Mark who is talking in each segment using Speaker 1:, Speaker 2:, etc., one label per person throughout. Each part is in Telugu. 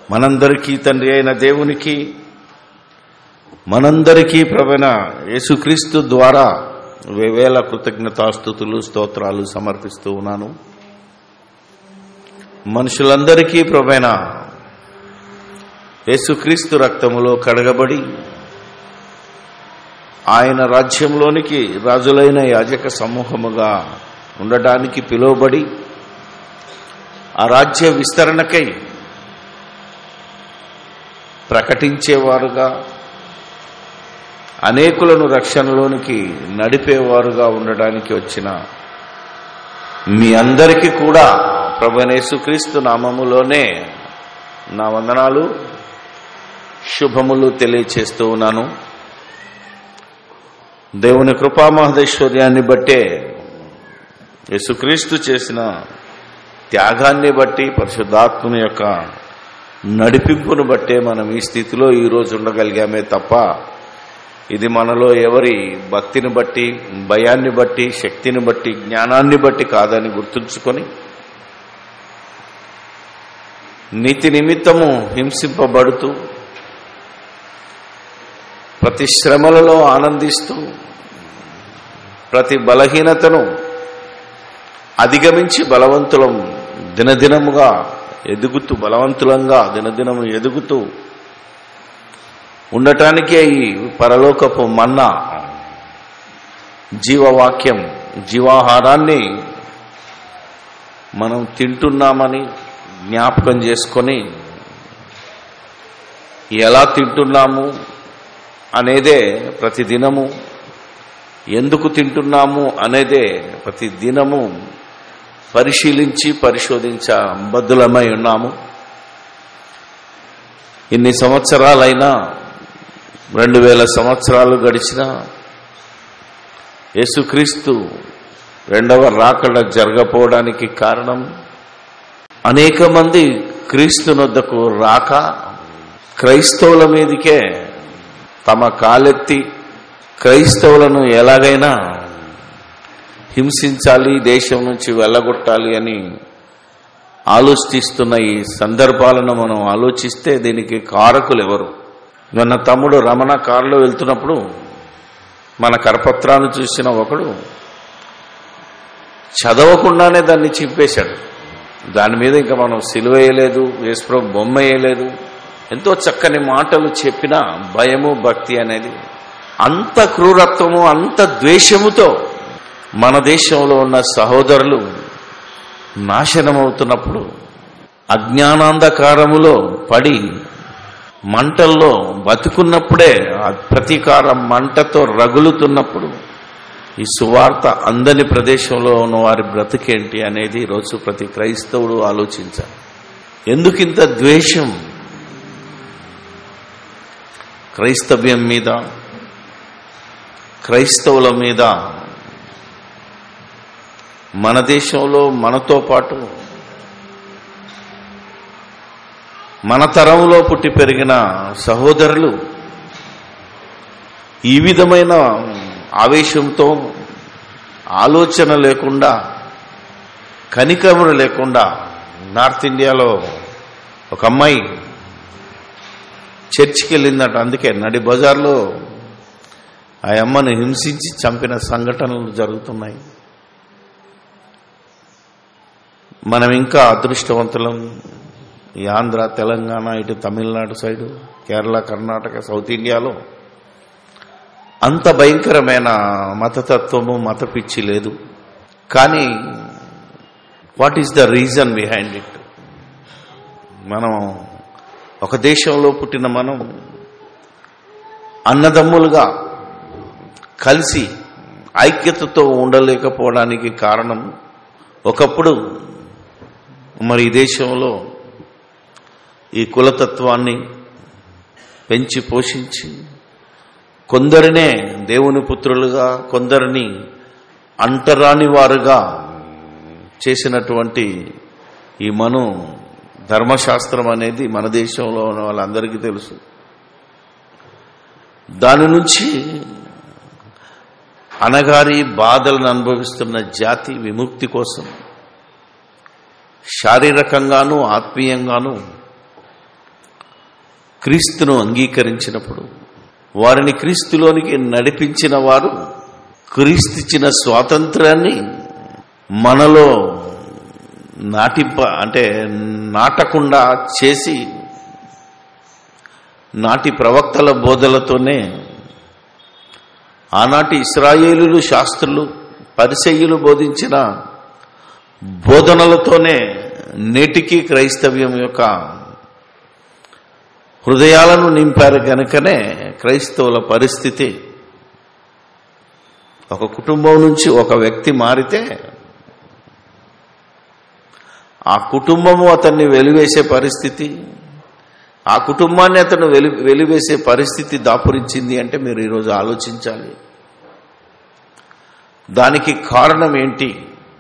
Speaker 1: మనందరికీ తండ్రి అయిన దేవునికి మనందరికీ ప్రవీణ యేసుక్రీస్తు ద్వారా వేవేల కృతజ్ఞతాస్థుతులు స్తోత్రాలు సమర్పిస్తూ ఉన్నాను మనుషులందరికీ ప్రవీణ యేసుక్రీస్తు రక్తములో కడగబడి ఆయన రాజ్యంలోనికి రాజులైన యాజక సమూహముగా ఉండటానికి పిలువబడి ఆ రాజ్య విస్తరణకై ప్రకటించేవారుగా అనేకులను రక్షణలోనికి నడిపేవారుగా ఉండడానికి వచ్చిన మీ అందరికీ కూడా ప్రభనేసుక్రీస్తు నామములోనే నా వందనాలు శుభములు తెలియచేస్తూ ఉన్నాను దేవుని కృపా మహదేశ్వర్యాన్ని బట్టే యేసుక్రీస్తు చేసిన త్యాగాన్ని బట్టి పరిశుద్ధాత్మని యొక్క నడిపింపును బట్టే మనం ఈ స్థితిలో ఈరోజు ఉండగలిగామే తప్ప ఇది మనలో ఎవరి భక్తిని బట్టి భయాన్ని బట్టి శక్తిని బట్టి జ్ఞానాన్ని బట్టి కాదని గుర్తుంచుకొని నీతి నిమిత్తము హింసింపబడుతూ ప్రతి శ్రమలలో ఆనందిస్తూ ప్రతి బలహీనతను అధిగమించి బలవంతులం దినదినముగా ఎదుగుతూ బలవంతులంగా దినదినము ఎదుగుతూ ఉండటానికే ఈ పరలోకపు మన్నా జీవవాక్యం జీవాహారాన్ని మనం తింటున్నామని జ్ఞాపకం చేసుకొని ఎలా తింటున్నాము అనేదే ప్రతి దినము ఎందుకు తింటున్నాము అనేదే ప్రతి దినము పరిశీలించి పరిశోధించ బద్దులమై ఉన్నాము ఇన్ని సంవత్సరాలైనా రెండు వేల సంవత్సరాలు గడిచిన యేసుక్రీస్తు రెండవ రాకడ జరగపోవడానికి కారణం అనేక మంది క్రీస్తునొద్దకు రాక క్రైస్తవుల మీదకే తమ కాలెత్తి క్రైస్తవులను ఎలాగైనా హింసించాలి దేశం నుంచి వెళ్ళగొట్టాలి అని ఆలోచిస్తున్న ఈ సందర్భాలను మనం ఆలోచిస్తే దీనికి కారకులు ఎవరు మొన్న తమ్ముడు రమణ కారులో వెళ్తున్నప్పుడు మన కరపత్రాన్ని చూసిన ఒకడు చదవకుండానే దాన్ని చింపేశాడు దాని మీద ఇంకా మనం సిలువ వేయలేదు వేసుప్రభు బొమ్మ వేయలేదు ఎంతో చక్కని మాటలు చెప్పిన భయము భక్తి అనేది అంత క్రూరత్వము అంత ద్వేషముతో మన దేశంలో ఉన్న సహోదరులు నాశనమవుతున్నప్పుడు అజ్ఞానాంధకారములో పడి మంటల్లో బతుకున్నప్పుడే ఆ ప్రతీకారం మంటతో రగులుతున్నప్పుడు ఈ సువార్త అందని ప్రదేశంలో ఉన్న వారి బ్రతికేంటి అనేది ఈరోజు ప్రతి క్రైస్తవుడు ఆలోచించాలి ఎందుకింత ద్వేషం క్రైస్తవ్యం మీద క్రైస్తవుల మీద మన దేశంలో మనతో పాటు మన తరంలో పుట్టి పెరిగిన సహోదరులు ఈ విధమైన ఆవేశంతో ఆలోచన లేకుండా కనికములు లేకుండా నార్త్ ఇండియాలో ఒక అమ్మాయి చర్చికి వెళ్ళిందట అందుకే నడి బజార్లో ఆ అమ్మను హింసించి చంపిన సంఘటనలు జరుగుతున్నాయి మనం ఇంకా అదృష్టవంతులం ఈ ఆంధ్ర తెలంగాణ ఇటు తమిళనాడు సైడు కేరళ కర్ణాటక సౌత్ ఇండియాలో అంత భయంకరమైన మతతత్వము మత పిచ్చి లేదు కానీ what is the reason behind it మనం ఒక దేశంలో పుట్టిన మనం అన్నదమ్ములుగా కలిసి ఐక్యతతో ఉండలేకపోవడానికి కారణం ఒకప్పుడు మరి ఈ దేశంలో ఈ కులతత్వాన్ని పెంచి పోషించి కొందరినే దేవుని పుత్రులుగా కొందరిని అంటరాని వారుగా చేసినటువంటి ఈ మను ధర్మశాస్త్రం అనేది మన దేశంలో ఉన్న వాళ్ళందరికీ తెలుసు దాని నుంచి అనగారి బాధలను అనుభవిస్తున్న జాతి విముక్తి కోసం శారీరకంగాను ఆత్మీయంగాను క్రీస్తును అంగీకరించినప్పుడు వారిని క్రీస్తులోనికి నడిపించిన వారు క్రీస్తుచ్చిన స్వాతంత్రాన్ని మనలో నాటింప అంటే నాటకుండా చేసి నాటి ప్రవక్తల బోధలతోనే ఆనాటి ఇస్రాయేలులు శాస్త్రులు పరిసయ్యులు బోధించిన బోధనలతోనే నేటికి క్రైస్తవ్యం యొక్క హృదయాలను నింపారు కనుకనే క్రైస్తవుల పరిస్థితి ఒక కుటుంబం నుంచి ఒక వ్యక్తి మారితే ఆ కుటుంబము అతన్ని వెలివేసే పరిస్థితి ఆ కుటుంబాన్ని అతను వెలి వెలివేసే పరిస్థితి దాపురించింది అంటే మీరు ఈరోజు ఆలోచించాలి దానికి కారణం ఏంటి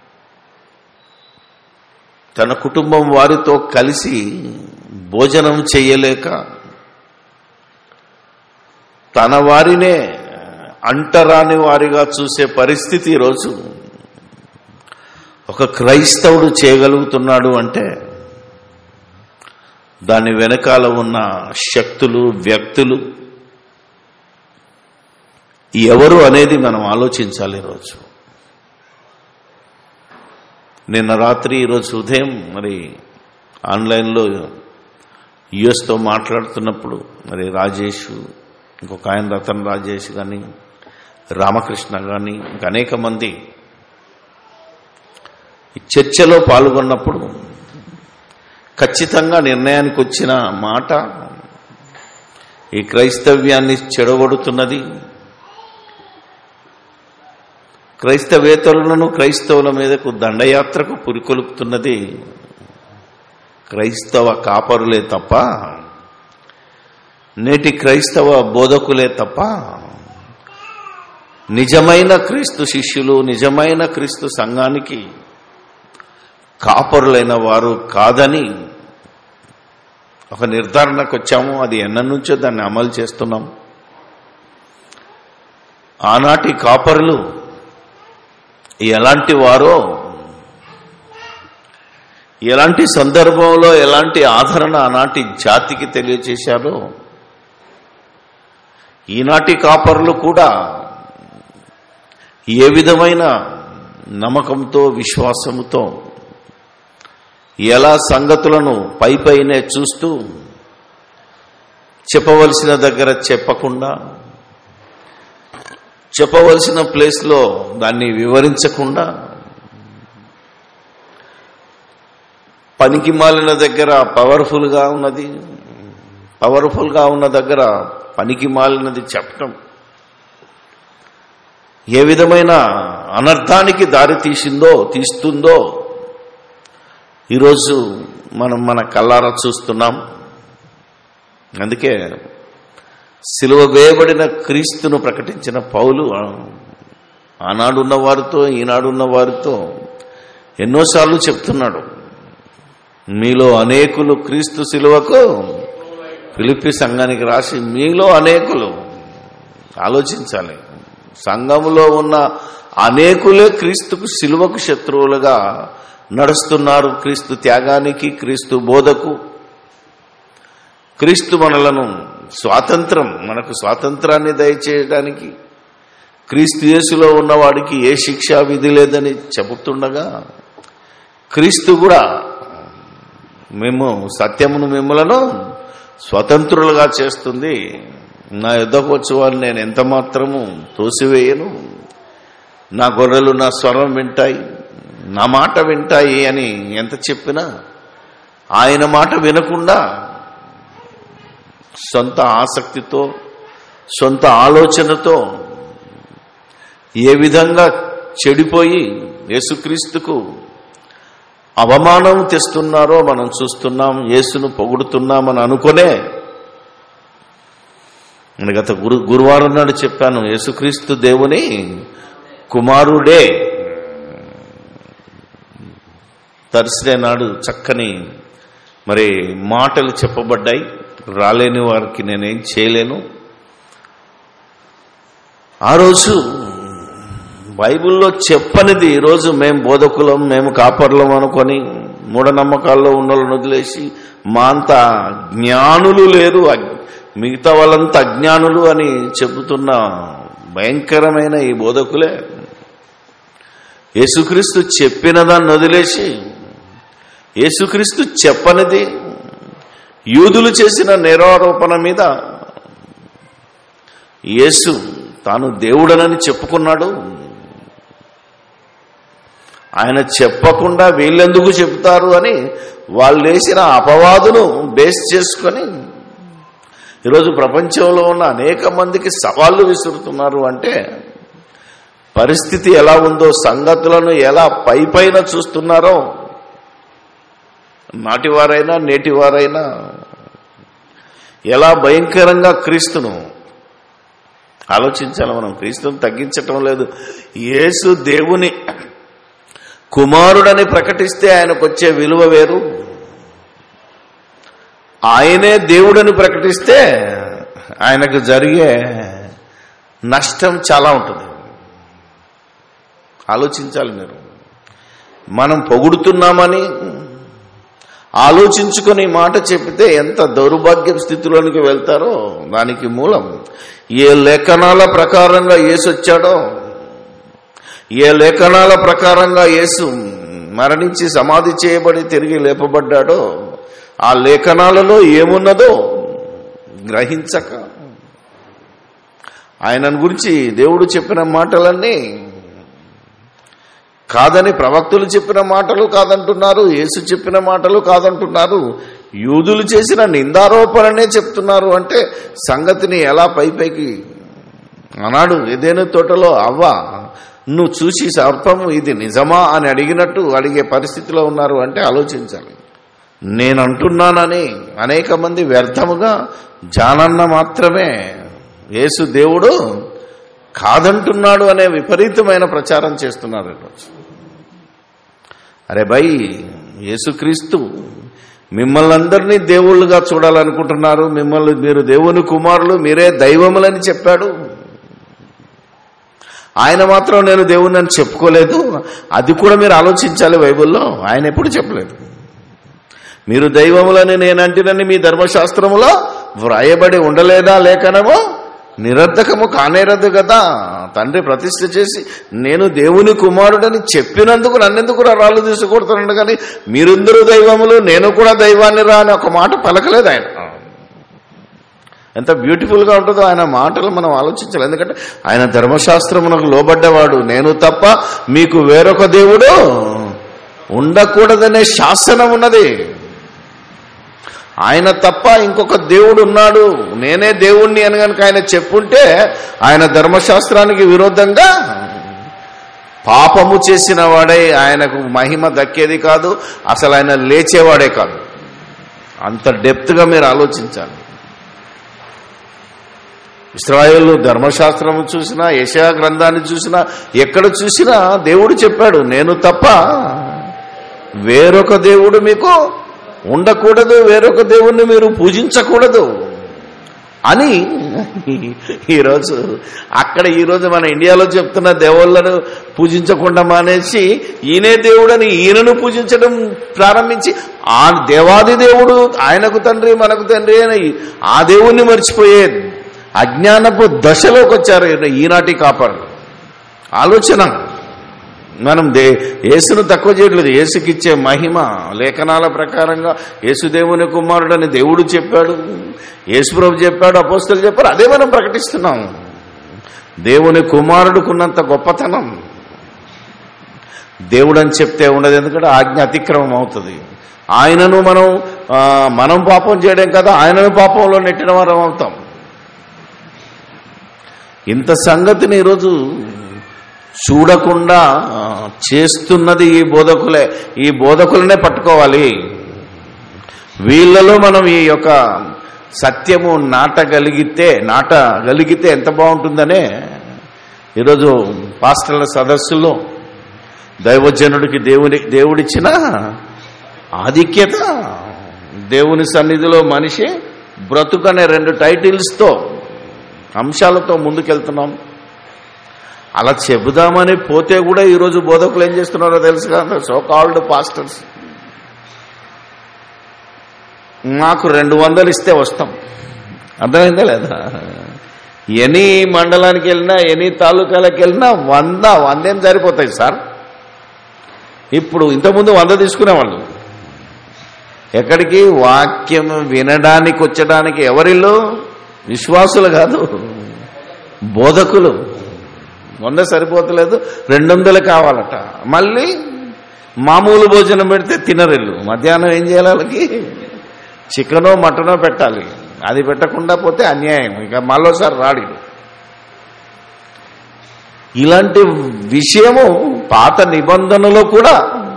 Speaker 1: తన కుటుంబం వారితో కలిసి భోజనం చేయలేక తన వారినే అంటరాని వారిగా చూసే పరిస్థితి ఈరోజు ఒక క్రైస్తవుడు చేయగలుగుతున్నాడు అంటే దాని వెనకాల ఉన్న శక్తులు వ్యక్తులు ఎవరు అనేది మనం ఆలోచించాలి ఈరోజు నిన్న రాత్రి ఈరోజు ఉదయం మరి ఆన్లైన్లో యుఎస్తో మాట్లాడుతున్నప్పుడు మరి రాజేష్ ఇంకొక ఆయన రతన్ రాజేష్ కానీ రామకృష్ణ కానీ ఇంకా అనేక మంది ఈ చర్చలో పాల్గొన్నప్పుడు ఖచ్చితంగా నిర్ణయానికి వచ్చిన మాట ఈ క్రైస్తవ్యాన్ని చెడగొడుతున్నది క్రైస్తవేతరులను క్రైస్తవుల మీదకు దండయాత్రకు పురికొలుపుతున్నది క్రైస్తవ కాపరులే తప్ప నేటి క్రైస్తవ బోధకులే తప్ప నిజమైన క్రీస్తు శిష్యులు నిజమైన క్రీస్తు సంఘానికి కాపరులైన వారు కాదని ఒక నిర్ధారణకు వచ్చాము అది ఎన్న నుంచో దాన్ని అమలు చేస్తున్నాం ఆనాటి కాపరులు ఎలాంటి వారో ఎలాంటి సందర్భంలో ఎలాంటి ఆదరణ ఆనాటి జాతికి తెలియచేశారో ఈనాటి కాపరులు కూడా ఏ విధమైన నమ్మకంతో విశ్వాసముతో ఎలా సంగతులను పై పైనే చూస్తూ చెప్పవలసిన దగ్గర చెప్పకుండా చెప్పవలసిన ప్లేస్లో దాన్ని వివరించకుండా పనికి మాలిన దగ్గర పవర్ఫుల్గా ఉన్నది పవర్ఫుల్గా ఉన్న దగ్గర పనికి మాలినది చెప్పటం ఏ విధమైన అనర్థానికి దారి తీసిందో తీస్తుందో ఈరోజు మనం మన కల్లారా చూస్తున్నాం అందుకే సిలువ వేయబడిన క్రీస్తును ప్రకటించిన పౌలు ఆనాడున్న వారితో ఈనాడున్న వారితో ఎన్నోసార్లు చెప్తున్నాడు మీలో అనేకులు క్రీస్తు సిలువకు పిలిపి సంఘానికి రాసి మీలో అనేకులు ఆలోచించాలి సంఘములో ఉన్న అనేకులే క్రీస్తుకు సిలువకు శత్రువులుగా నడుస్తున్నారు క్రీస్తు త్యాగానికి క్రీస్తు బోధకు క్రీస్తు మనలను స్వాతంత్రం మనకు స్వాతంత్రాన్ని దయచేయడానికి క్రీస్తు యేసులో ఉన్నవాడికి ఏ శిక్ష విధి లేదని చెబుతుండగా క్రీస్తు కూడా మేము సత్యమును మిమ్మలను స్వతంత్రులుగా చేస్తుంది నా యుద్ధకు వచ్చే వాళ్ళు నేను ఎంత మాత్రము తోసివేయను నా గొర్రెలు నా స్వరం వింటాయి నా మాట వింటాయి అని ఎంత చెప్పినా ఆయన మాట వినకుండా సొంత ఆసక్తితో సొంత ఆలోచనతో ఏ విధంగా చెడిపోయి యేసుక్రీస్తుకు అవమానం తెస్తున్నారో మనం చూస్తున్నాం యేసును పొగుడుతున్నామని అనుకునే నేను గత గురు గురువారం నాడు చెప్పాను యేసుక్రీస్తు దేవుని కుమారుడే తర్స్డే నాడు చక్కని మరి మాటలు చెప్పబడ్డాయి రాలేని వారికి నేనేం చేయలేను ఆ రోజు బైబిల్లో చెప్పనిది ఈరోజు మేము బోధకులం మేము కాపర్లం అనుకొని మూఢనమ్మకాల్లో ఉన్న వాళ్ళని వదిలేసి మా అంత జ్ఞానులు లేరు అగ్- మిగతా వాళ్ళంతా అజ్ఞానులు అని చెబుతున్న భయంకరమైన ఈ బోధకులే యేసుక్రీస్తు చెప్పిన దాన్ని వదిలేసి యేసుక్రీస్తు చెప్పనిది యూదులు చేసిన నేరారోపణ మీద యేసు తాను దేవుడనని చెప్పుకున్నాడు ఆయన చెప్పకుండా వీళ్ళెందుకు చెబుతారు అని వాళ్ళు వేసిన అపవాదును బేస్ చేసుకొని ఈరోజు ప్రపంచంలో ఉన్న అనేక మందికి సవాళ్లు విసురుతున్నారు అంటే పరిస్థితి ఎలా ఉందో సంగతులను ఎలా పై పైన చూస్తున్నారో నాటివారైనా నేటివారైనా ఎలా భయంకరంగా క్రీస్తును ఆలోచించాలి మనం క్రీస్తును తగ్గించటం లేదు యేసు దేవుని కుమారుడని ప్రకటిస్తే ఆయనకు వచ్చే విలువ వేరు ఆయనే దేవుడని ప్రకటిస్తే ఆయనకు జరిగే నష్టం చాలా ఉంటుంది ఆలోచించాలి మీరు మనం పొగుడుతున్నామని ఆలోచించుకొని ఈ మాట చెప్పితే ఎంత దౌర్భాగ్య స్థితిలోనికి వెళ్తారో దానికి మూలం ఏ లేఖనాల ప్రకారంగా యేసు వచ్చాడో ఏ లేఖనాల ప్రకారంగా యేసు మరణించి సమాధి చేయబడి తిరిగి లేపబడ్డాడో ఆ లేఖనాలలో ఏమున్నదో గ్రహించక ఆయనను గురించి దేవుడు చెప్పిన మాటలన్నీ కాదని ప్రవక్తులు చెప్పిన మాటలు కాదంటున్నారు యేసు చెప్పిన మాటలు కాదంటున్నారు యూదులు చేసిన నిందారోపణనే చెప్తున్నారు అంటే సంగతిని ఎలా పై పైకి అన్నాడు ఏదేను తోటలో అవ్వ నువ్వు చూసి సర్పము ఇది నిజమా అని అడిగినట్టు అడిగే పరిస్థితిలో ఉన్నారు అంటే ఆలోచించాలి నేను అంటున్నానని అనేక మంది వ్యర్థముగా జానన్న మాత్రమే యేసు దేవుడు కాదంటున్నాడు అనే విపరీతమైన ప్రచారం చేస్తున్నారు ఈరోజు అరే భయ్ యేసుక్రీస్తు మిమ్మల్ని అందరినీ దేవుళ్ళుగా చూడాలనుకుంటున్నారు మిమ్మల్ని మీరు దేవుని కుమారులు మీరే దైవములని చెప్పాడు ఆయన మాత్రం నేను దేవుణ్ణి అని చెప్పుకోలేదు అది కూడా మీరు ఆలోచించాలి బైబిల్లో ఆయన ఎప్పుడు చెప్పలేదు మీరు దైవములని నేను అంటినని మీ ధర్మశాస్త్రములో వ్రాయబడి ఉండలేదా లేఖనము నిరర్ధకము కానేరదు కదా తండ్రి ప్రతిష్ఠ చేసి నేను దేవుని కుమారుడని చెప్పినందుకు నన్నెందుకు రా రాళ్ళు తీసుకొడుతున్నాడు కానీ మీరందరూ దైవములు నేను కూడా దైవాన్ని రా అని ఒక మాట పలకలేదు ఆయన ఎంత బ్యూటిఫుల్ గా ఉంటుందో ఆయన మాటలు మనం ఆలోచించాలి ఎందుకంటే ఆయన ధర్మశాస్త్రమునకు లోబడ్డవాడు నేను తప్ప మీకు వేరొక దేవుడు ఉండకూడదనే శాసనం ఉన్నది ఆయన తప్ప ఇంకొక దేవుడు ఉన్నాడు నేనే దేవుణ్ణి అని కనుక ఆయన చెప్పుంటే ఆయన ధర్మశాస్త్రానికి విరోధంగా పాపము చేసిన వాడే ఆయనకు మహిమ దక్కేది కాదు అసలు ఆయన లేచేవాడే కాదు అంత డెప్త్గా మీరు ఆలోచించాలి ఇస్రాయేల్ ధర్మశాస్త్రము చూసినా యశా గ్రంథాన్ని చూసినా ఎక్కడ చూసినా దేవుడు చెప్పాడు నేను తప్ప వేరొక దేవుడు మీకు ఉండకూడదు వేరొక దేవుణ్ణి మీరు పూజించకూడదు అని ఈరోజు అక్కడ ఈరోజు మన ఇండియాలో చెప్తున్న దేవుళ్ళను పూజించకుండా మానేసి ఈయనే దేవుడని ఈయనను పూజించడం ప్రారంభించి ఆ దేవాది దేవుడు ఆయనకు తండ్రి మనకు తండ్రి అని ఆ దేవుణ్ణి మర్చిపోయే అజ్ఞానపు దశలోకి వచ్చారు ఈనాటి కాపాడు ఆలోచన మనం దే యేసును తక్కువ చేయట్లేదు యేసుకిచ్చే మహిమ లేఖనాల ప్రకారంగా యేసుదేవుని కుమారుడని దేవుడు చెప్పాడు యేసుప్రభు చెప్పాడు అపోస్తులు చెప్పారు అదే మనం ప్రకటిస్తున్నాం దేవుని కుమారుడుకున్నంత గొప్పతనం దేవుడు అని చెప్తే ఉండదు ఎందుకంటే ఆజ్ఞ అతిక్రమం అవుతుంది ఆయనను మనం ఆ, మనం పాపం చేయడం కదా ఆయనను పాపంలో నెట్టిన వారం అవుతాం ఇంత సంగతిని ఈరోజు చూడకుండా ఆ, చేస్తున్నది ఈ బోధకులే ఈ బోధకులనే పట్టుకోవాలి వీళ్ళలో మనం ఈ యొక్క సత్యము నాటగలిగితే నాటగలిగితే ఎంత బాగుంటుందనే ఈరోజు పాస్టర్ల సదస్సులో దైవజనుడికి దేవుని దేవుడిచ్చిన ఆధిక్యత దేవుని సన్నిధిలో మనిషి బ్రతుకనే రెండు టైటిల్స్తో అంశాలతో ముందుకెళ్తున్నాం అలా చెబుదామని పోతే కూడా ఈరోజు బోధకులు ఏం చేస్తున్నారో తెలుసు కదా సో కాల్డ్ పాస్టర్స్ మాకు రెండు వందలు ఇస్తే వస్తాం అర్థమైందా లేదా ఎనీ మండలానికి వెళ్ళినా ఎనీ తాలూకాలకు వెళ్ళినా వంద వందేం సరిపోతాయి సార్ ఇప్పుడు ఇంతకుముందు వంద తీసుకునేవాళ్ళు ఎక్కడికి వాక్యం వినడానికి వచ్చడానికి ఎవరిల్లు విశ్వాసులు కాదు బోధకులు వంద సరిపోతలేదు రెండు వందలు కావాలట మళ్ళీ మామూలు భోజనం పెడితే తినరిల్లు మధ్యాహ్నం ఏం చేయాలి వాళ్ళకి చికెనో మటనో పెట్టాలి అది పెట్టకుండా పోతే అన్యాయం ఇక మళ్ళోసారి రాడు ఈడు. ఇలాంటి విషయము పాత నిబంధనలో కూడా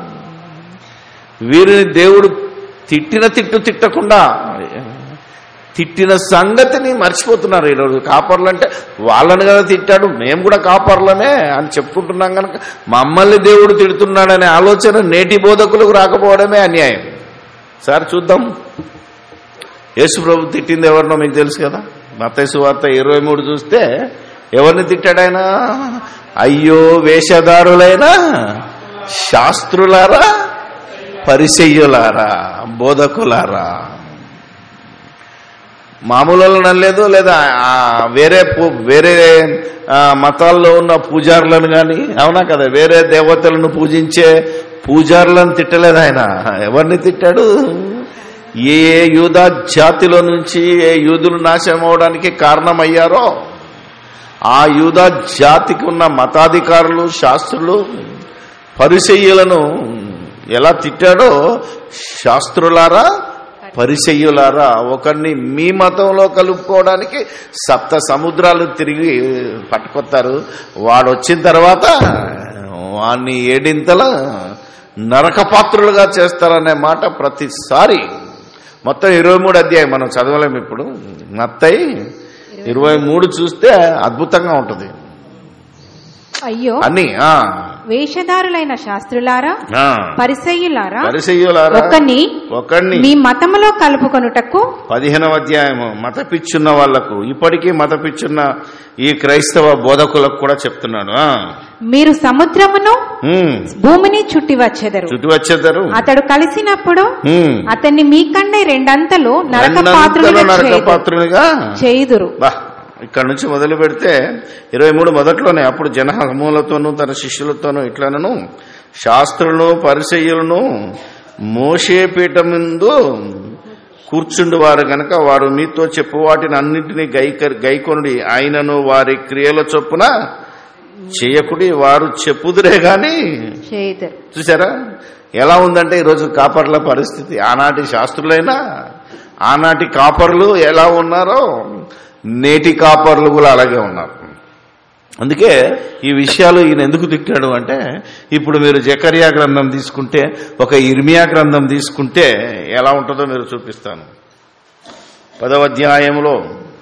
Speaker 1: వీరిని దేవుడు తిట్టిన తిట్టు తిట్టకుండా తిట్టిన సంగతిని మర్చిపోతున్నారు ఈరోజు కాపర్లు అంటే వాళ్ళని కదా తిట్టాడు మేము కూడా కాపర్లమే అని చెప్పుకుంటున్నాం కనుక మమ్మల్ని దేవుడు తిడుతున్నాడనే ఆలోచన నేటి బోధకులకు రాకపోవడమే అన్యాయం సార్ చూద్దాం యేసు ప్రభు తిట్టింది ఎవరినో మీకు తెలుసు కదా మతేసు వార్త ఇరవై మూడు చూస్తే ఎవరిని తిట్టాడు ఆయన అయ్యో వేషధారులైన శాస్త్రులారా పరిసయ్యులారా బోధకులారా మామూలు వాళ్ళని అనలేదు లేదా ఆ వేరే పూ- వేరే ఆ, మతాల్లో ఉన్న పూజారులను కానీ అవునా కదా వేరే దేవతలను పూజించే పూజారులను తిట్టలేదు ఆయన ఎవరిని తిట్టాడు ఏ యూదా జాతిలో నుంచి ఏ యూదులు నాశనం అవడానికి కారణమయ్యారో ఆ యూదా జాతికి ఉన్న మతాధికారులు శాస్త్రులు పరిసయ్యులను ఎలా తిట్టాడో శాస్త్రులారా పరిసయ్యులారా ఒకరిని మీ మతంలో కలుపుకోవడానికి సప్త సముద్రాలు తిరిగి పట్టుకొస్తారు వాడు వచ్చిన తర్వాత వాణ్ణి ఏడింతల నరకపాత్రులుగా చేస్తారనే మాట ప్రతిసారి మొత్తం ఇరవై మూడు అధ్యాయం మనం చదవలేము ఇప్పుడు మత్తయి ఇరవై మూడు చూస్తే అద్భుతంగా ఉంటుంది
Speaker 2: అయ్యో
Speaker 1: అన్ని ఆ,
Speaker 2: వేషధారులైన శాస్త్రులారా
Speaker 1: ఆ.
Speaker 2: పరిసయ్యులారా
Speaker 1: పరిసయ్యులారా
Speaker 2: ఒకని
Speaker 1: ఒకరిని
Speaker 2: మీ మతములో కలుపుకొనుటకు
Speaker 1: పదిహేనవ అధ్యాయము మత పిచ్చున్న వాళ్లకు ఇప్పటికీ మత పిచ్చున్న ఈ క్రైస్తవ బోధకులకు కూడా చెప్తున్నాడు ఆ.
Speaker 2: మీరు సముద్రమును
Speaker 1: ఉమ్,
Speaker 2: భూమిని చుట్టి వచ్చెదరు
Speaker 1: చుట్టూ వచ్చేద్దరు
Speaker 2: అతడు కలిసినప్పుడు
Speaker 1: ఉమ్,
Speaker 2: అతన్ని మీకంటే రెండంతలు నరక
Speaker 1: రెండంతల
Speaker 2: పాత్రులుగా
Speaker 1: నరక
Speaker 2: చేయుదురు.
Speaker 1: పాత్రునిగా
Speaker 2: చేయుదురు
Speaker 1: బా ఇక్కడ నుంచి మొదలు పెడితే ఇరవై మూడు మొదట్లోనే అప్పుడు జన సమూలతోనూ తన శిష్యులతోనూ ఇట్లనను శాస్త్రులను పరిచయులను మోషే పీఠ ముందు కూర్చుండు వారు గనక వారు మీతో చెప్పు వాటిని అన్నింటినీ గైక గైకొనుడి ఆయనను వారి క్రియల చొప్పున చేయకుడి వారు చెప్పుదురే గాని
Speaker 2: చేయుదురు
Speaker 1: చూసారా ఎలా ఉందంటే ఈరోజు కాపర్ల పరిస్థితి ఆనాటి శాస్త్రులైనా ఆనాటి కాపర్లు ఎలా ఉన్నారో నేటి కాపర్లు కూడా అలాగే ఉన్నారు అందుకే ఈ విషయాలు ఈయన ఎందుకు తిట్టాడు అంటే ఇప్పుడు మీరు జకరియా గ్రంథం తీసుకుంటే ఒక ఇర్మియా గ్రంథం తీసుకుంటే ఎలా ఉంటుందో మీరు చూపిస్తాను పదవ అధ్యాయంలో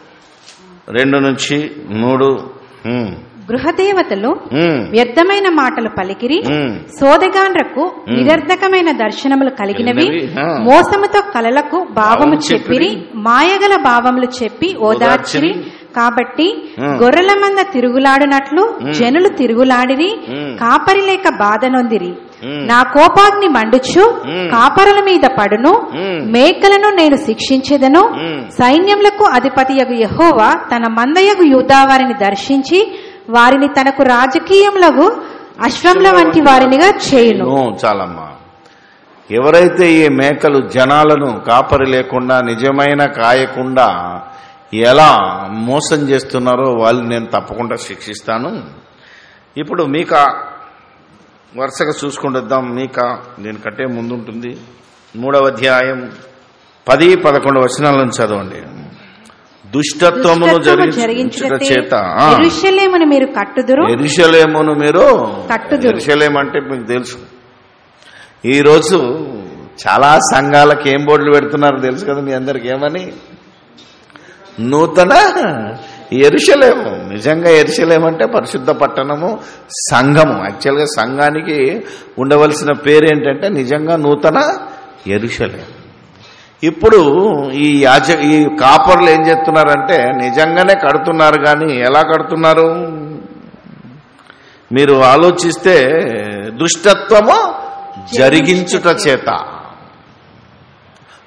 Speaker 1: రెండు నుంచి మూడు ఉమ్,
Speaker 2: గృహదేవతలు
Speaker 1: ఉమ్,
Speaker 2: వ్యర్థమైన మాటలు పలికిరి
Speaker 1: ఉమ్.
Speaker 2: సోదగాండ్రకు నిరర్ధకమైన దర్శనములు కలిగినవి
Speaker 1: కలిగినవి, ఆ.
Speaker 2: మోసముతో కలలకు భావము
Speaker 1: భావము
Speaker 2: చెప్పిరి
Speaker 1: చెప్పిరి.
Speaker 2: మాయగల భావములు చెప్పి ఓదార్చిరి కాబట్టి గొర్రెల మంద తిరుగులాడినట్లు జనులు తిరుగులాడిరి కాపరి లేక బాధ నొందిరి నా కోపాగ్ని మండుచు కాపరుల మీద పడును మేకలను నేను శిక్షించెదను సైన్యములకు అధిపతియగు యెహోవా తన మందయగు యూదా వారిని దర్శించి వారిని తనకు రాజకీయములకు అశ్వముల వంటి వారినిగా చేయును
Speaker 1: ఓ, చాలమ్మా ఎవరైతే ఈ మేకలు జనాలను కాపరి లేకుండా నిజమైన కాయకుండా ఎలా మోసం చేస్తున్నారో వాళ్ళని నేను తప్పకుండా శిక్షిస్తాను ఇప్పుడు మీక వరుసగా చూసుకుంటుద్దాం మీక దీనికంటే ముందుంటుంది మూడవ అధ్యాయం పది పదకొండు వచనాలను చదవండి దుష్టత్వమును
Speaker 2: దుష్టత్వము
Speaker 1: జరిగించుట
Speaker 2: జరిగించుటతే
Speaker 1: చేత ఆ,
Speaker 2: యెరూషలేమును మీరు కట్టుదురు
Speaker 1: ఎరుషలేమును మీరు
Speaker 2: కట్టుదురు.
Speaker 1: ఎరుషలేం అంటే మీకు తెలుసు ఈరోజు చాలా సంఘాలకు ఏం బోర్డులు పెడుతున్నారు తెలుసు కదా మీ అందరికి ఏమని నూతన ఎరుషలేము నిజంగా ఎరుషలేం అంటే పరిశుద్ధ పట్టణము సంఘము యాక్చువల్గా సంఘానికి ఉండవలసిన పేరు ఏంటంటే నిజంగా నూతన ఎరుషలేం ఇప్పుడు ఈ యాజ ఈ కాపర్లు ఏం చేస్తున్నారంటే నిజంగానే కడుతున్నారు కానీ ఎలా కడుతున్నారు మీరు ఆలోచిస్తే దుష్టత్వము జరిగించుట చేత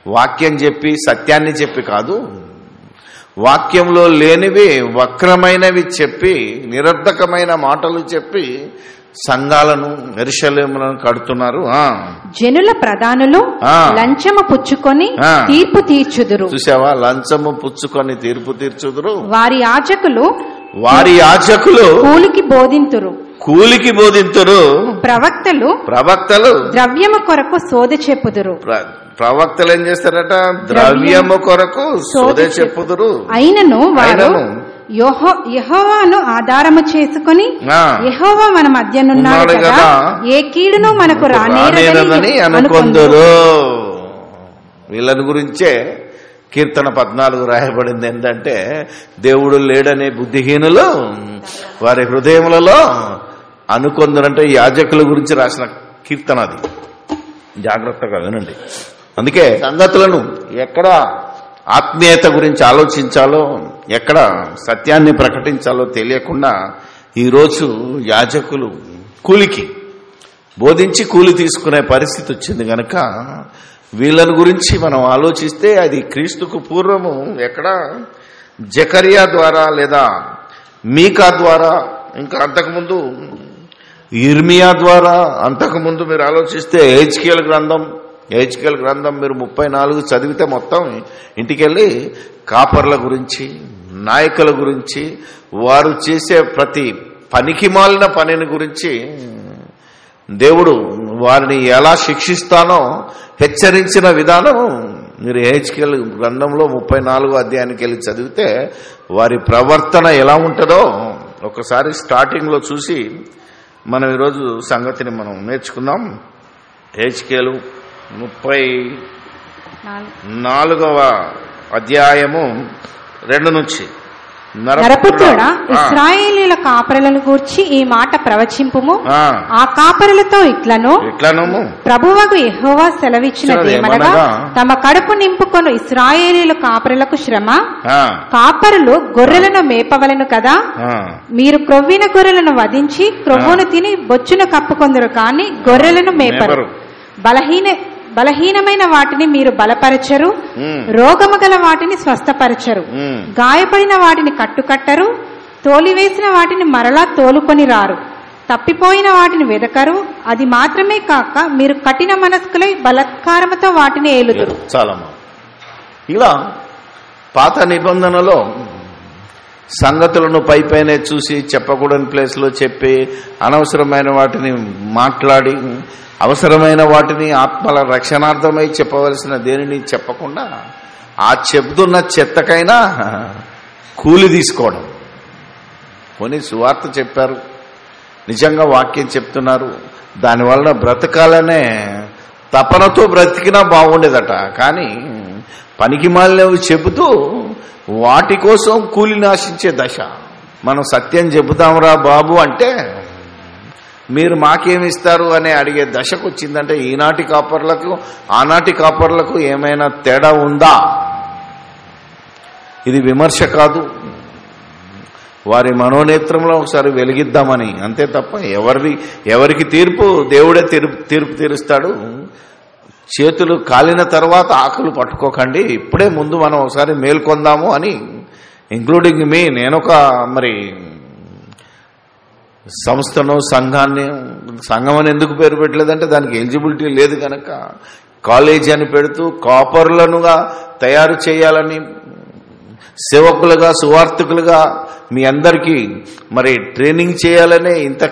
Speaker 1: వాక్యం చెప్పి సత్యాన్ని చెప్పి కాదు వాక్యంలో లేనివి వక్రమైనవి చెప్పి నిరర్ధకమైన మాటలు చెప్పి సంఘాలను ఎరుషలేములను కడుతున్నారు ఆ
Speaker 2: జనుల ప్రధానులు
Speaker 1: ఆ.
Speaker 2: లంచము పుచ్చుకొని
Speaker 1: ఆ.
Speaker 2: తీర్పు తీర్చుదురు
Speaker 1: చూసావా లంచము పుచ్చుకొని తీర్పు తీర్చుదురు
Speaker 2: వారి యాజకులు
Speaker 1: వారి యాచకులు
Speaker 2: కూలికి బోధింతురు
Speaker 1: కూలికి బోధింతురు
Speaker 2: ప్రవక్తలు
Speaker 1: ప్రవక్తలు
Speaker 2: ద్రవ్యము కొరకు సోద చెప్పుదురు
Speaker 1: ప్ర- ప్రవక్తలు ఏం చేస్తారట ద్రవ్యము కొరకు సోదే చెప్పుదురు
Speaker 2: అయినను వారు
Speaker 1: అయినను
Speaker 2: యెహో యెహోవాను ఆధారము చేసుకుని
Speaker 1: ఆ.
Speaker 2: యెహోవా మన మధ్యనున్నాడు
Speaker 1: ఉన్నాడు
Speaker 2: కదా
Speaker 1: కదా.
Speaker 2: ఏ కీడును మనకు
Speaker 1: రానేరదని
Speaker 2: రానేరదని
Speaker 1: అనుకొందురు వీళ్ళని గురించే కీర్తన పద్నాలుగు రాయబడింది ఏంటంటే దేవుడు లేడనే బుద్ధిహీనులు వారి హృదయములలో అనుకొందరంటే యాజకుల గురించి రాసిన కీర్తన అది జాగ్రత్తగా వినండి అందుకే సంగతులను ఎక్కడ ఆత్మీయత గురించి ఆలోచించాలో ఎక్కడ సత్యాన్ని ప్రకటించాలో తెలియకుండా ఈరోజు యాజకులు కూలికి బోధించి కూలి తీసుకునే పరిస్థితి వచ్చింది గనక వీళ్ళని గురించి మనం ఆలోచిస్తే అది క్రీస్తుకు పూర్వము ఎక్కడ జకరియా ద్వారా లేదా మీకా ద్వారా ఇంకా అంతకుముందు ఇర్మియా ద్వారా అంతకుముందు మీరు ఆలోచిస్తే హెచ్కేల్ గ్రంథం హెచ్కేల్ గ్రంథం మీరు ముప్పై నాలుగు చదివితే మొత్తం ఇంటికెళ్ళి కాపర్ల గురించి నాయకుల గురించి వారు చేసే ప్రతి పనికి మాలిన పనిని గురించి దేవుడు వారిని ఎలా శిక్షిస్తానో హెచ్చరించిన విధానం మీరు హెచ్కెల్ గ్రంథంలో ముప్పై నాలుగో అధ్యాయానికి వెళ్ళి చదివితే వారి ప్రవర్తన ఎలా ఉంటుందో ఒకసారి స్టార్టింగ్లో చూసి మనం ఈరోజు సంగతిని మనం నేర్చుకుందాం హెచ్కేలు ముప్పై నాలుగవ అధ్యాయము రెండు నుంచి
Speaker 2: నరపుత్రుడా
Speaker 1: ఆ,
Speaker 2: ఇస్రాయేలీల కాపరులను గూర్చి ఈ మాట ప్రవచింపుము
Speaker 1: ఆ,
Speaker 2: ఆ కాపరులతో ఇట్లను
Speaker 1: ఇట్లను
Speaker 2: ప్రభువగు యెహోవా సెలవిచ్చినదేమనగా
Speaker 1: ఏమనగా?
Speaker 2: తమ కడుపు నింపుకొను ఇస్రాయేలీల కాపరులకు శ్రమ
Speaker 1: ఆ,
Speaker 2: కాపరులు గొర్రెలను మేపవలను కదా
Speaker 1: ఆ,
Speaker 2: మీరు క్రొవ్విన గొర్రెలను వధించి క్రొవ్వును తిని బొచ్చును కప్పుకొందరు కాని గొర్రెలను మేపరు
Speaker 1: మేపరు.
Speaker 2: బలహీన బలహీనమైన వాటిని మీరు బలపరచరు
Speaker 1: ఉమ్,
Speaker 2: రోగము గల వాటిని స్వస్థపరచరు
Speaker 1: ఉమ్,
Speaker 2: గాయపడిన వాటిని కట్టుకట్టరు తోలివేసిన వాటిని మరలా తోలుకొని రారు తప్పిపోయిన వాటిని వెదకరు అది మాత్రమే కాక మీరు కఠిన మనస్కులై బలత్కారముతో వాటిని ఏలుదురు
Speaker 1: చాలమ్మా ఇలా పాత నిబంధనలో సంగతులను పైపైనే చూసి చెప్పకూడని ప్లేస్లో చెప్పి అనవసరమైన వాటిని మాట్లాడి అవసరమైన వాటిని ఆత్మల రక్షణార్థమై చెప్పవలసిన దేనిని చెప్పకుండా ఆ చెబుతున్న చెత్తకైనా కూలి తీసుకోవడం కొని సువార్త చెప్పారు నిజంగా వాక్యం చెప్తున్నారు దానివలన బ్రతకాలనే తపనతో బ్రతికినా బాగుండేదట కానీ పనికి మాలినవి చెబుతూ వాటి కోసం కూలిని ఆశించే దశ మనం సత్యం చెబుతాంరా బాబు అంటే మీరు మాకేమిస్తారు అని అడిగే దశకు వచ్చిందంటే ఈనాటి కాపర్లకు ఆనాటి కాపర్లకు ఏమైనా తేడా ఉందా ఇది విమర్శ కాదు వారి మనోనేత్రంలో ఒకసారి వెలిగిద్దామని అంతే తప్ప ఎవరి ఎవరికి తీర్పు దేవుడే తీర్పు తీర్పు తీరుస్తాడు చేతులు కాలిన తర్వాత ఆకులు పట్టుకోకండి ఇప్పుడే ముందు మనం ఒకసారి మేల్కొందాము అని ఇంక్లూడింగ్ మీ నేనొక మరి సంస్థను సంఘాన్ని సంఘం అని ఎందుకు పేరు పెట్టలేదంటే దానికి ఎలిజిబిలిటీ లేదు కనుక కాలేజీ అని పెడుతూ కాపర్లనుగా తయారు చేయాలని సేవకులుగా సువార్థకులుగా మీ అందరికీ మరి ట్రైనింగ్ చేయాలనే ఇంత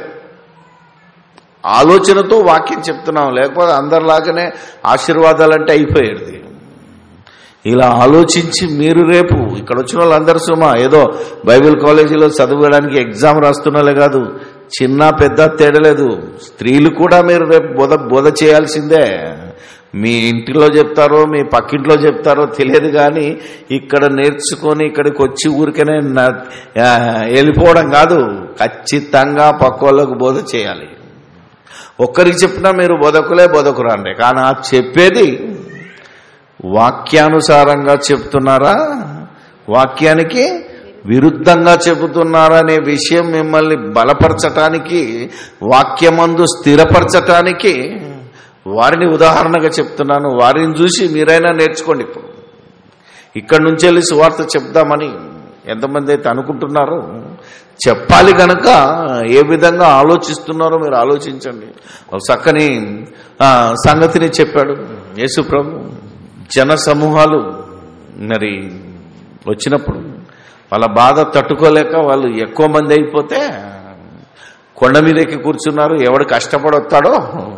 Speaker 1: ఆలోచనతో వాక్యం చెప్తున్నాం లేకపోతే అందరిలాగానే ఆశీర్వాదాలంటే అయిపోయేది ఇలా ఆలోచించి మీరు రేపు ఇక్కడ వచ్చిన వాళ్ళందరూ సుమా ఏదో బైబిల్ కాలేజీలో చదవడానికి ఎగ్జామ్ రాస్తున్నలే కాదు చిన్న పెద్ద తేడలేదు స్త్రీలు కూడా మీరు రేపు బోధ బోధ చేయాల్సిందే మీ ఇంటిలో చెప్తారో మీ పక్కింట్లో చెప్తారో తెలియదు కానీ ఇక్కడ నేర్చుకొని ఇక్కడికి వచ్చి ఊరికనే న- ఆ, వెళ్ళిపోవడం కాదు ఖచ్చితంగా పక్కోళ్ళకు బోధ చేయాలి ఒక్కరికి చెప్పినా మీరు బోధకులే బోధకురండి కానీ ఆ చెప్పేది వాక్యానుసారంగా చెప్తున్నారా వాక్యానికి విరుద్ధంగా చెబుతున్నారా అనే విషయం మిమ్మల్ని బలపరచటానికి వాక్యమందు స్థిరపరచటానికి వారిని ఉదాహరణగా చెప్తున్నాను వారిని చూసి మీరైనా నేర్చుకోండి ఇప్పుడు ఇక్కడి నుంచి వెళ్ళి సువార్త చెప్దామని ఎంతమంది అయితే అనుకుంటున్నారో చెప్పాలి గనక ఏ విధంగా ఆలోచిస్తున్నారో మీరు ఆలోచించండి ఒక చక్కని ఆ, సంగతిని చెప్పాడు యేసు ప్రభు జన సమూహాలు మరి వచ్చినప్పుడు వాళ్ళ బాధ తట్టుకోలేక వాళ్ళు ఎక్కువ మంది అయిపోతే కొండ మీదకి కూర్చున్నారు ఎవడు కష్టపడి వస్తాడో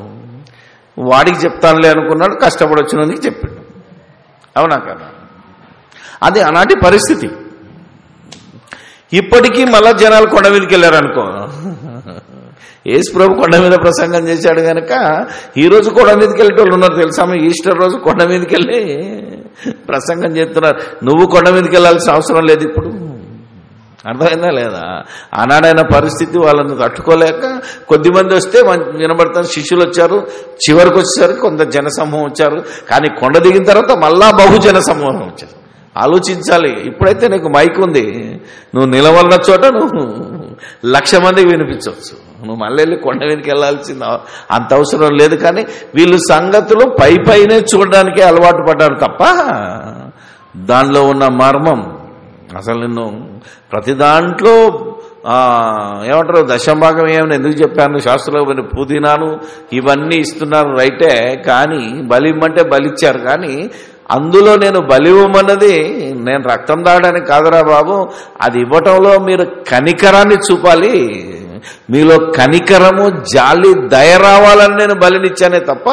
Speaker 1: వాడికి చెప్తానులే అనుకున్నాడు కష్టపడి వచ్చినందుకు చెప్పాడు అవునా కదా అది ఆనాటి పరిస్థితి ఇప్పటికీ మళ్ళా జనాలు కొండ మీదకి వెళ్ళారు అనుకో యేసు ప్రభు కొండ మీద ప్రసంగం చేశాడు కనుక ఈ రోజు కొండ మీదకి వెళ్ళేటోళ్ళు ఉన్నారు తెలుసా మీ ఈస్టర్ రోజు కొండ మీదకి వెళ్ళి ప్రసంగం చేస్తున్నారు నువ్వు కొండ మీదకి వెళ్ళాల్సిన అవసరం లేదు ఇప్పుడు అర్థమైందా లేదా ఆనాడైన పరిస్థితి వాళ్ళని తట్టుకోలేక కొద్దిమంది వస్తే మన- వినబడతారు శిష్యులు వచ్చారు చివరికి వచ్చేసరికి కొంత జనసమూహం వచ్చారు కానీ కొండ దిగిన తర్వాత మళ్ళా బహుజన సమూహం వచ్చారు ఆలోచించాలి ఇప్పుడైతే నీకు మైక్ ఉంది నువ్వు నిలవన్న చోట నువ్వు లక్ష మందికి వినిపించవచ్చు నువ్వు మళ్ళీ వెళ్ళి కొండ మీదకి వెళ్ళాల్సింది అవ- అంత అవసరం లేదు కానీ వీళ్ళు సంగతులు పై పైనే చూడడానికే అలవాటు పడ్డారు తప్ప దానిలో ఉన్న మర్మం అసలు నిన్ను ప్రతి దాంట్లో ఆ, ఏమంటారు దశంభాగం ఏమని ఎందుకు చెప్పాను శాస్త్రంలో మరి పుదీనాను ఇవన్నీ ఇస్తున్నారు రైటే కానీ బలి ఇమ్మంటే బలిచ్చారు కానీ అందులో నేను బలి ఇవ్వమన్నది నేను రక్తం తాగడానికి కాదురా బాబు అది ఇవ్వటంలో మీరు కనికరాన్ని చూపాలి మీలో కనికరము జాలి దయ రావాలని నేను బలినిచ్చానే తప్ప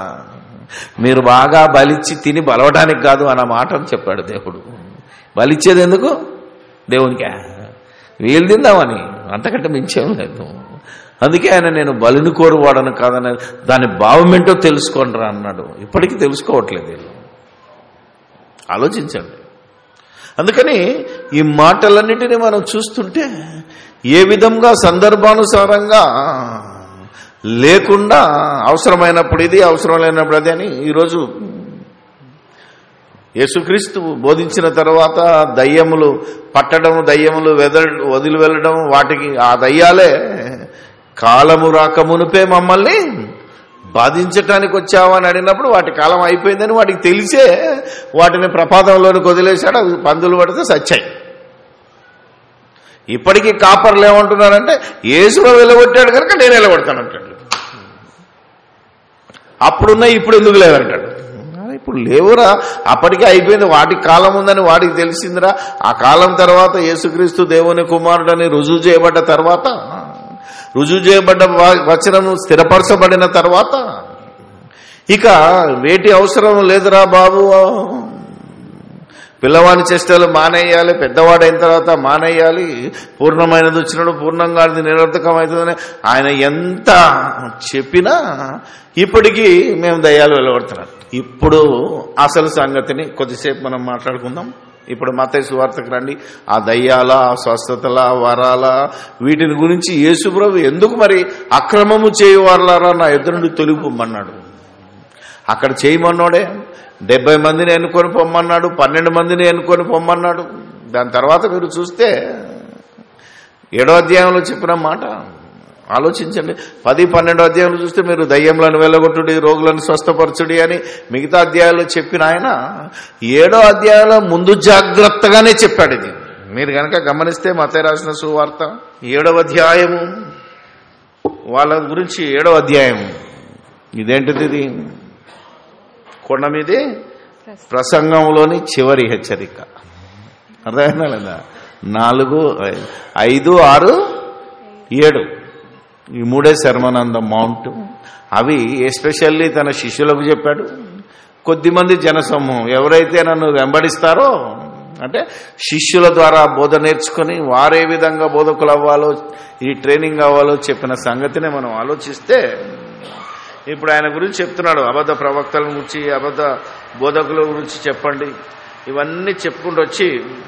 Speaker 1: మీరు బాగా బలిచ్చి తిని బలవడానికి కాదు అన్న మాటను చెప్పాడు దేవుడు బలిచ్చేది ఎందుకు దేవునికి వీలు తిందామని అంతకంటే మించేం లేదు అందుకే ఆయన నేను బలిని కోరువాడను కాదని దాని భావం ఏంటో తెలుసుకోండి అన్నాడు ఇప్పటికీ తెలుసుకోవట్లేదు వీళ్ళు ఆలోచించండి అందుకని ఈ మాటలన్నిటినీ మనం చూస్తుంటే ఏ విధంగా సందర్భానుసారంగా లేకుండా అవసరమైనప్పుడు ఇది అవసరం లేనప్పుడు అది అని ఈరోజు యేసుక్రీస్తు బోధించిన తర్వాత దయ్యములు పట్టడం దయ్యములు వెద వదిలి వెళ్ళడం వాటికి ఆ దయ్యాలే కాలము రాకమునుపే మమ్మల్ని బాధించటానికి వచ్చావని అడిగినప్పుడు వాటి కాలం అయిపోయిందని వాటికి తెలిసే వాటిని ప్రపాదంలోనికి వదిలేశాడు అవి పందులు పడితే సచ్చాయి ఇప్పటికీ కాపర్లు ఏమంటున్నారంటే ఏసులో వెలగొట్టాడు కనుక నేను వెలగొడతానంటాడు అప్పుడున్న ఇప్పుడు ఎందుకు లేదంటాడు అరే ఇప్పుడు లేవురా అప్పటికే అయిపోయింది వాటికి కాలం ఉందని వాడికి తెలిసిందిరా ఆ కాలం తర్వాత యేసుక్రీస్తు దేవుని కుమారుడని రుజువు చేయబడ్డ తర్వాత రుజువు చేయబడ్డ వ- వచనము స్థిరపరచబడిన తర్వాత ఇక వేటి అవసరం లేదురా బాబు పిల్లవాని చేష్టలు మానేయాలి పెద్దవాడైన తర్వాత మానేయాలి పూర్ణమైనది వచ్చినప్పుడు పూర్ణంగా అది నిరర్థకమవుతుందని ఆయన ఎంత చెప్పినా ఇప్పటికీ మేము దయ్యాలు వెళ్ళగొడుతున్నాం ఇప్పుడు అసలు సంగతిని కొద్దిసేపు మనం మాట్లాడుకుందాం ఇప్పుడు మత సువార్తకు రండి ఆ దయ్యాల ఆ స్వస్థతల వరాల వీటిని గురించి యేసుప్రభు ఎందుకు మరి అక్రమము చేయవారులారా నా ఎదురు నుండి తొలిగిపోమన్నాడు అక్కడ చేయమన్నాడే డెబ్బై మందిని ఎన్నుకొని పొమ్మన్నాడు పన్నెండు మందిని ఎన్నుకొని పొమ్మన్నాడు దాని తర్వాత మీరు చూస్తే ఏడో అధ్యాయంలో చెప్పిన మాట ఆలోచించండి పది పన్నెండో అధ్యాయంలో చూస్తే మీరు దయ్యంలను వెళ్ళగొట్టుడి రోగులను స్వస్థపరచుడి అని మిగతా అధ్యాయాల్లో చెప్పిన ఆయన ఏడో అధ్యాయంలో ముందు జాగ్రత్తగానే చెప్పాడు ఇది మీరు కనుక గమనిస్తే మత రాసిన సువార్త ఏడవ అధ్యాయము వాళ్ళ గురించి ఏడవ అధ్యాయం ఇదేంటిది ఇది కొండ మీదే ప్రసంగంలోని చివరి హెచ్చరిక అర్థమైందా లేదా నాలుగు ఐదు ఆరు ఏడు ఈ మూడే శర్మనంద మౌంట్ అవి ఎస్పెషల్లీ తన శిష్యులకు చెప్పాడు కొద్దిమంది జనసమూహం ఎవరైతే నన్ను వెంబడిస్తారో అంటే శిష్యుల ద్వారా బోధ నేర్చుకుని వారే విధంగా బోధకులు అవ్వాలో ఈ ట్రైనింగ్ అవ్వాలో చెప్పిన సంగతిని మనం ఆలోచిస్తే ఇప్పుడు ఆయన గురించి చెప్తున్నాడు అబద్ధ ప్రవక్తల గురించి అబద్ధ బోధకుల గురించి చెప్పండి ఇవన్నీ చెప్పుకుంటూ వచ్చి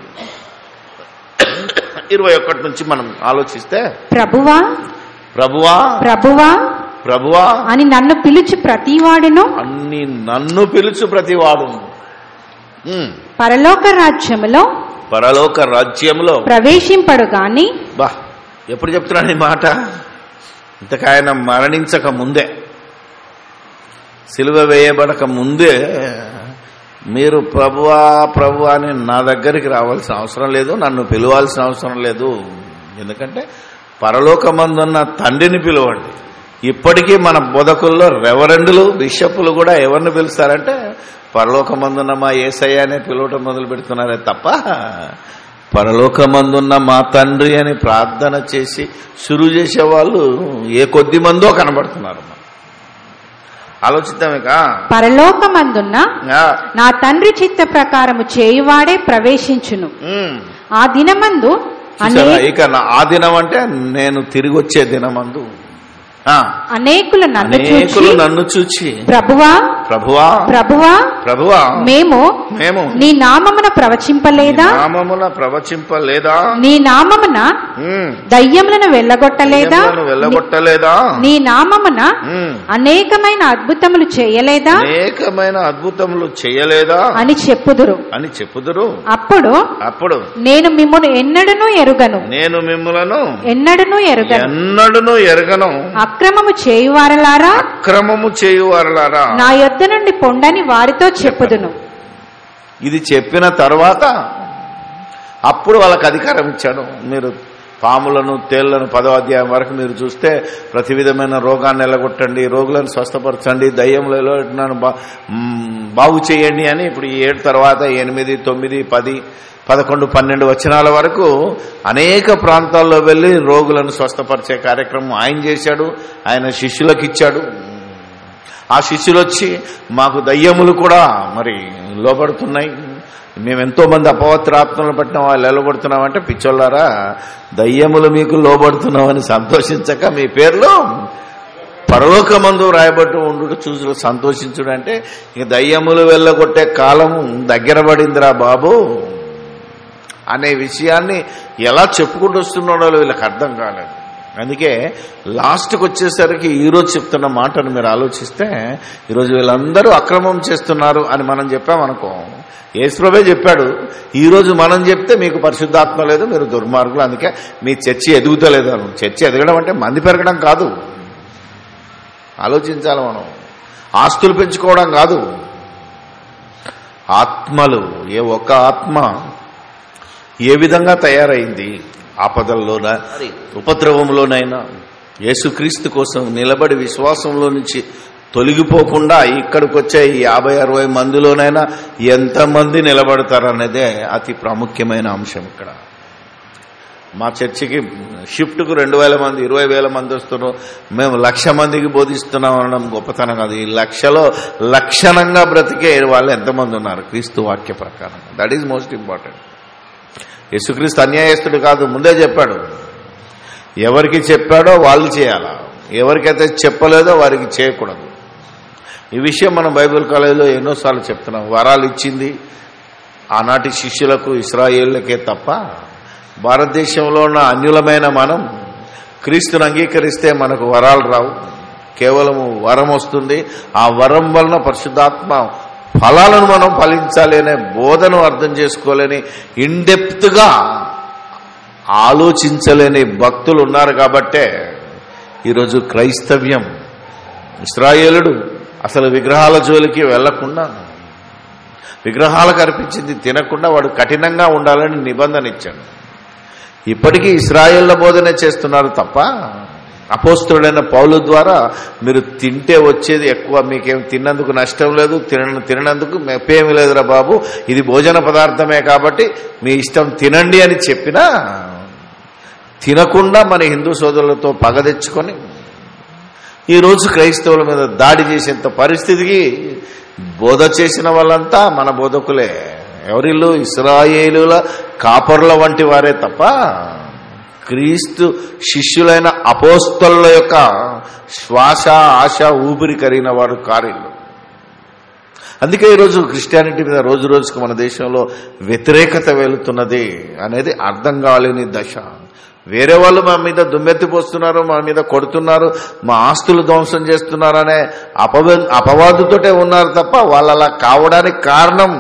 Speaker 1: ఇరవై ఒకటి నుంచి మనం ఆలోచిస్తే
Speaker 2: ప్రభువా
Speaker 1: ప్రభువా
Speaker 2: ప్రభువా
Speaker 1: ప్రభువా
Speaker 2: అని నన్ను పిలిచి ప్రతివాడును
Speaker 1: అన్ని నన్ను పిలుచు ప్రతివాడు ఉమ్,
Speaker 2: పరలోక రాజ్యములో
Speaker 1: పరలోక రాజ్యంలో
Speaker 2: ప్రవేశింపడు గాని
Speaker 1: బా ఎప్పుడు చెప్తున్నాను ఈ మాట ఇంతకాయన మరణించక ముందే సిలువ వేయబడక ముందే మీరు ప్రభువా ప్రభు అని నా దగ్గరికి రావాల్సిన అవసరం లేదు నన్ను పిలవాల్సిన అవసరం లేదు ఎందుకంటే పరలోకమందున్న తండ్రిని పిలవండి ఇప్పటికీ మన బోధకుల్లో రెవరెండులు బిషప్పులు కూడా ఎవరిని పిలుస్తారంటే పరలోకమందున్న మా ఏసయ్య అనే పిలవటం మొదలు పెడుతున్నారే తప్ప పరలోకమందున్న మా తండ్రి అని ప్రార్థన చేసి షురు చేసే వాళ్ళు ఏ కొద్ది మందో కనబడుతున్నారు ఆలోచిద్దామే కా
Speaker 2: పరలోకమందున్న
Speaker 1: ఆ,
Speaker 2: నా తండ్రి చిత్త ప్రకారము చేయువాడే ప్రవేశించును
Speaker 1: ఉమ్.
Speaker 2: ఆ దినమందు అనే
Speaker 1: చూసారా? ఇక నా- ఆ దినం అంటే నేను తిరిగి వచ్చే దినమందు ఆ,
Speaker 2: అనేకులు నన్ను చూచి
Speaker 1: అనేకులు నన్ను చూచి
Speaker 2: ప్రభువా
Speaker 1: ప్రభువా
Speaker 2: ప్రభువా
Speaker 1: ప్రభువా
Speaker 2: మేము
Speaker 1: మేము
Speaker 2: నీ నామమున ప్రవచింపలేదా
Speaker 1: నామమున ప్రవచింపలేదా
Speaker 2: నీ నామమున
Speaker 1: ఉమ్.
Speaker 2: దయ్యములను వెళ్ళగొట్టలేదా
Speaker 1: దయ్యములను వెళ్ళగొట్టలేదా
Speaker 2: నీ నామమున
Speaker 1: ఉమ్.
Speaker 2: అనేకమైన అద్భుతములు చేయలేదా
Speaker 1: అనేకమైన అద్భుతములు చేయలేదా
Speaker 2: అని చెప్పుదురు
Speaker 1: అని చెప్పుదురు
Speaker 2: అప్పుడు
Speaker 1: అప్పుడు
Speaker 2: నేను మిమ్మల్ని ఎన్నడను ఎరుగను
Speaker 1: నేను మిమ్మలను
Speaker 2: ఎన్నడను ఎరుగను
Speaker 1: ఎన్నడను ఎరగను
Speaker 2: అక్రమము చేయువారలారా
Speaker 1: అక్రమము చేయువారలారా
Speaker 2: నా యొద్ద నుండి పొండని వారితో చెప్పుదును
Speaker 1: ఇది చెప్పిన తర్వాత అప్పుడు వాళ్ళకి అధికారం ఇచ్చాడు మీరు పాములను తేళ్లను పదో అధ్యాయం వరకు మీరు చూస్తే ప్రతి విధమైన రోగాన్ని ఎల్లగొట్టండి రోగులను స్వస్థపరచండి దయ్యములలో నన్ను బా- మ్, బాగు చేయండి అని ఇప్పుడు ఈ ఏడు తర్వాత ఎనిమిది తొమ్మిది పది పదకొండు పన్నెండు వచనాల వరకు అనేక ప్రాంతాల్లో వెళ్ళి రోగులను స్వస్థపరిచే కార్యక్రమం ఆయన చేశాడు ఆయన శిష్యులకు ఇచ్చాడు ఆ శిష్యులు వచ్చి మాకు దయ్యములు కూడా మరి లోబడుతున్నాయి మేము ఎంతో మంది అపవత్రాత్మలు పట్టిన వాళ్ళు ఎలగొడుతున్నామంటే పిచ్చోళ్ళారా దయ్యములు మీకు లోబడుతున్నామని సంతోషించక మీ పేర్లు పరలోకమందు రాయబట్టు ఉండు చూసు సంతోషించుడు అంటే ఇక దయ్యములు వెళ్ళగొట్టే కాలం దగ్గర పడిందిరా బాబు అనే విషయాన్ని ఎలా చెప్పుకుంటూ వస్తున్నాడో వీళ్ళకి అర్థం కాలేదు అందుకే లాస్ట్కి వచ్చేసరికి ఈరోజు చెప్తున్న మాటను మీరు ఆలోచిస్తే ఈరోజు వీళ్ళందరూ అక్రమం చేస్తున్నారు అని మనం చెప్పామనుకో యేసుప్రభే చెప్పాడు ఈరోజు మనం చెప్తే మీకు పరిశుద్ధాత్మ లేదు మీరు దుర్మార్గులు అందుకే మీ చర్చి ఎదుగుతలేదు అను చర్చి ఎదగడం అంటే మంది పెరగడం కాదు ఆలోచించాలి మనం ఆస్తులు పెంచుకోవడం కాదు ఆత్మలు ఏ ఒక్క ఆత్మ ఏ విధంగా తయారైంది ఆపదల్లోన ఉపద్రవంలోనైనా యేసుక్రీస్తు కోసం నిలబడి విశ్వాసంలో నుంచి తొలగిపోకుండా ఇక్కడికి వచ్చే ఈ యాభై అరవై మందిలోనైనా ఎంతమంది నిలబడతారనేదే అతి ప్రాముఖ్యమైన అంశం ఇక్కడ మా చర్చికి షిఫ్ట్కు రెండు వేల మంది ఇరవై వేల మంది వస్తున్నారు మేము లక్ష మందికి బోధిస్తున్నాం అనడం గొప్పతనం కాదు ఈ లక్షలో లక్షణంగా బ్రతికే వాళ్ళు ఎంతమంది ఉన్నారు క్రీస్తు వాక్య ప్రకారం దట్ ఈజ్ మోస్ట్ ఇంపార్టెంట్ యేసుక్రీస్తు అన్యాయస్తుడు కాదు ముందే చెప్పాడు ఎవరికి చెప్పాడో వాళ్ళు చేయాలా ఎవరికైతే చెప్పలేదో వారికి చేయకూడదు ఈ విషయం మనం బైబిల్ కాలేజీలో ఎన్నోసార్లు చెప్తున్నాం వరాలు ఇచ్చింది ఆనాటి శిష్యులకు ఇస్రాయేళ్లకే తప్ప భారతదేశంలో ఉన్న అన్యులమైన మనం క్రీస్తుని అంగీకరిస్తే మనకు వరాలు రావు కేవలము వరం వస్తుంది ఆ వరం వలన పరిశుద్ధాత్మ ఫలాలను మనం ఫలించాలి అనే బోధను అర్థం చేసుకోలేని ఇండెప్త్గా ఆలోచించలేని భక్తులు ఉన్నారు కాబట్టే ఈరోజు క్రైస్తవ్యం ఇస్రాయేలుడు అసలు విగ్రహాల జోలికి వెళ్లకుండా విగ్రహాలకు అర్పించింది తినకుండా వాడు కఠినంగా ఉండాలని నిబంధన ఇచ్చాడు ఇప్పటికీ ఇస్రాయేళ్ల బోధనే చేస్తున్నారు తప్ప అపోస్తుడైన పౌలు ద్వారా మీరు తింటే వచ్చేది ఎక్కువ మీకేం తిన్నందుకు నష్టం లేదు తిన తిననందుకు మెప్పేమి లేదురా బాబు ఇది భోజన పదార్థమే కాబట్టి మీ ఇష్టం తినండి అని చెప్పినా తినకుండా మన హిందూ సోదరులతో పగ తెచ్చుకొని ఈరోజు క్రైస్తవుల మీద దాడి చేసేంత పరిస్థితికి బోధ చేసిన వాళ్ళంతా మన బోధకులే ఎవరిల్లు ఇస్రాయేలుల కాపర్ల వంటి వారే తప్ప క్రీస్తు శిష్యులైన అపోస్తల యొక్క శ్వాస ఆశ ఊపిరి కరిగిన వారు కారిల్లు అందుకే ఈరోజు క్రిస్టియానిటీ మీద రోజు రోజుకు మన దేశంలో వ్యతిరేకత వెళుతున్నది అనేది అర్థం కాలేని దశ వేరే వాళ్ళు మా మీద దుమ్మెత్తిపోస్తున్నారు మా మీద కొడుతున్నారు మా ఆస్తులు ధ్వంసం చేస్తున్నారు అనే అపవ అపవాదుతోటే ఉన్నారు తప్ప వాళ్ళు అలా కావడానికి కారణం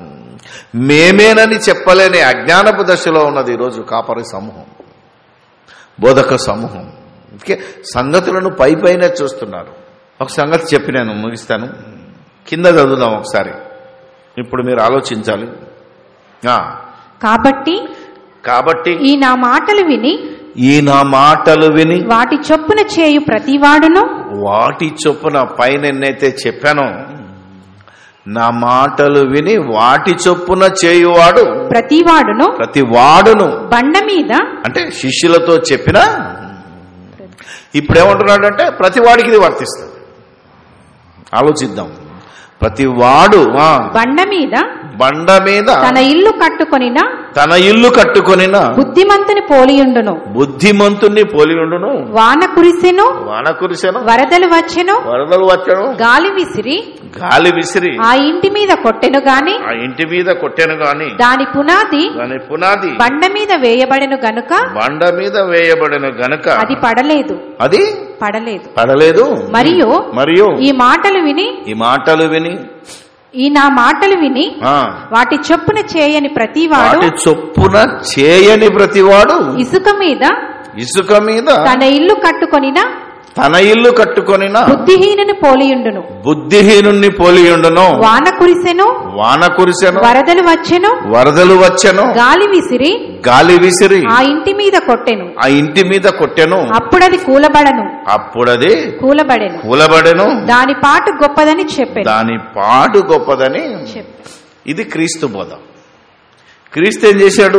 Speaker 1: మేమేనని చెప్పలేని అజ్ఞానపు దశలో ఉన్నది ఈరోజు కాపరి సమూహం బోధక సమూహం అందుకే సంగతులను పై పైనే చూస్తున్నారు ఒక సంగతి చెప్పి నేను ముగిస్తాను కింద చదువుదాం ఒకసారి ఇప్పుడు మీరు ఆలోచించాలి ఆ,
Speaker 2: కాబట్టి
Speaker 1: కాబట్టి
Speaker 2: ఈ నా మాటలు విని
Speaker 1: ఈ నా మాటలు విని
Speaker 2: వాటి చొప్పున చేయు ప్రతివాడును
Speaker 1: వాటి చొప్పున పైన ఎన్నైతే చెప్పానో నా మాటలు విని వాటి చొప్పున చేయువాడు
Speaker 2: ప్రతివాడును
Speaker 1: ప్రతి వాడును
Speaker 2: బండ మీద
Speaker 1: అంటే శిష్యులతో చెప్పిన ఇప్పుడు ఏమంటున్నాడంటే ప్రతి వాడికి ఇది వర్తిస్తుంది ఆలోచిద్దాం ప్రతి వాడు ఆ,
Speaker 2: బండ మీద
Speaker 1: బండ మీద
Speaker 2: తన ఇల్లు కట్టుకొనిన
Speaker 1: తన ఇల్లు కట్టుకొనిన
Speaker 2: బుద్ధిమంతుని పోలియుండును
Speaker 1: బుద్ధిమంతుణ్ణి పోలి ఉండును
Speaker 2: వాన కురిసెను
Speaker 1: వాన కురిసెను
Speaker 2: వరదలు వచ్చెను
Speaker 1: వరదలు వచ్చను
Speaker 2: గాలి విసిరి
Speaker 1: గాలి విసిరి
Speaker 2: ఆ ఇంటి మీద కొట్టెను గాని
Speaker 1: ఆ ఇంటి మీద కొట్టాను గాని
Speaker 2: దాని పునాది
Speaker 1: దాని పునాది
Speaker 2: బండ మీద వేయబడెను గనుక
Speaker 1: బండ మీద వేయబడిన గనుక
Speaker 2: అది పడలేదు
Speaker 1: అది
Speaker 2: పడలేదు
Speaker 1: పడలేదు
Speaker 2: మరియు
Speaker 1: మరియు
Speaker 2: ఈ మాటలు విని
Speaker 1: ఈ మాటలు విని
Speaker 2: ఈ నా మాటలు విని
Speaker 1: ఆ
Speaker 2: వాటి చొప్పున చేయని ప్రతివాడు
Speaker 1: వాటి చొప్పున చేయని ప్రతివాడు
Speaker 2: ఇసుక మీద
Speaker 1: ఇసుక మీద
Speaker 2: తన ఇల్లు కట్టుకొనిన
Speaker 1: తన ఇల్లు కట్టుకొనిన
Speaker 2: బుద్ధిహీనుని పోలియుండును
Speaker 1: బుద్ధిహీనుణ్ణి పోలియుండును
Speaker 2: వాన కురిసెను
Speaker 1: వాన కురిసెను
Speaker 2: వరదలు వచ్చెను
Speaker 1: వరదలు వచ్చెను
Speaker 2: గాలి విసిరి
Speaker 1: గాలి విసిరి
Speaker 2: ఆ ఇంటి మీద కొట్టెను
Speaker 1: ఆ ఇంటి మీద కొట్టెను
Speaker 2: అప్పుడది కూలబడను
Speaker 1: అప్పుడది
Speaker 2: కూలబడెను
Speaker 1: కూలబడెను
Speaker 2: దాని పాటు గొప్పదని చెప్పాను
Speaker 1: దాని పాటు గొప్పదని
Speaker 2: చెప్పాను
Speaker 1: ఇది క్రీస్తు బోధ క్రీస్తు ఏం చేశాడు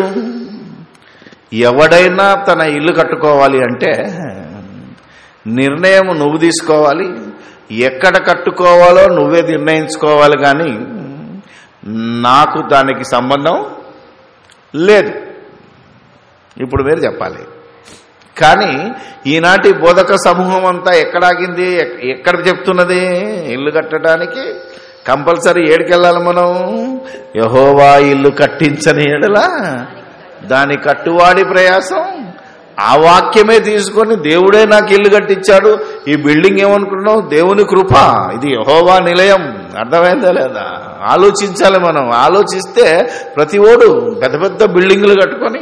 Speaker 1: ఎవడైనా తన ఇల్లు కట్టుకోవాలి అంటే నిర్ణయం నువ్వు తీసుకోవాలి ఎక్కడ కట్టుకోవాలో నువ్వే నిర్ణయించుకోవాలి కానీ నాకు దానికి సంబంధం లేదు ఇప్పుడు మీరు చెప్పాలి కానీ ఈనాటి బోధక సమూహం అంతా ఎక్కడాగింది ఎక్- ఎక్కడ చెప్తున్నది ఇల్లు కట్టడానికి కంపల్సరీ ఏడికెళ్ళాలి మనం యహోవా ఇల్లు కట్టించని ఎడలా దాని కట్టువాడి ప్రయాసం ఆ వాక్యమే తీసుకొని దేవుడే నాకు ఇల్లు కట్టించాడు ఈ బిల్డింగ్ ఏమనుకున్నావు దేవుని కృప ఇది యహోవా నిలయం అర్థమైందా లేదా ఆలోచించాలి మనం ఆలోచిస్తే ప్రతి ఓడు పెద్ద పెద్ద బిల్డింగులు కట్టుకొని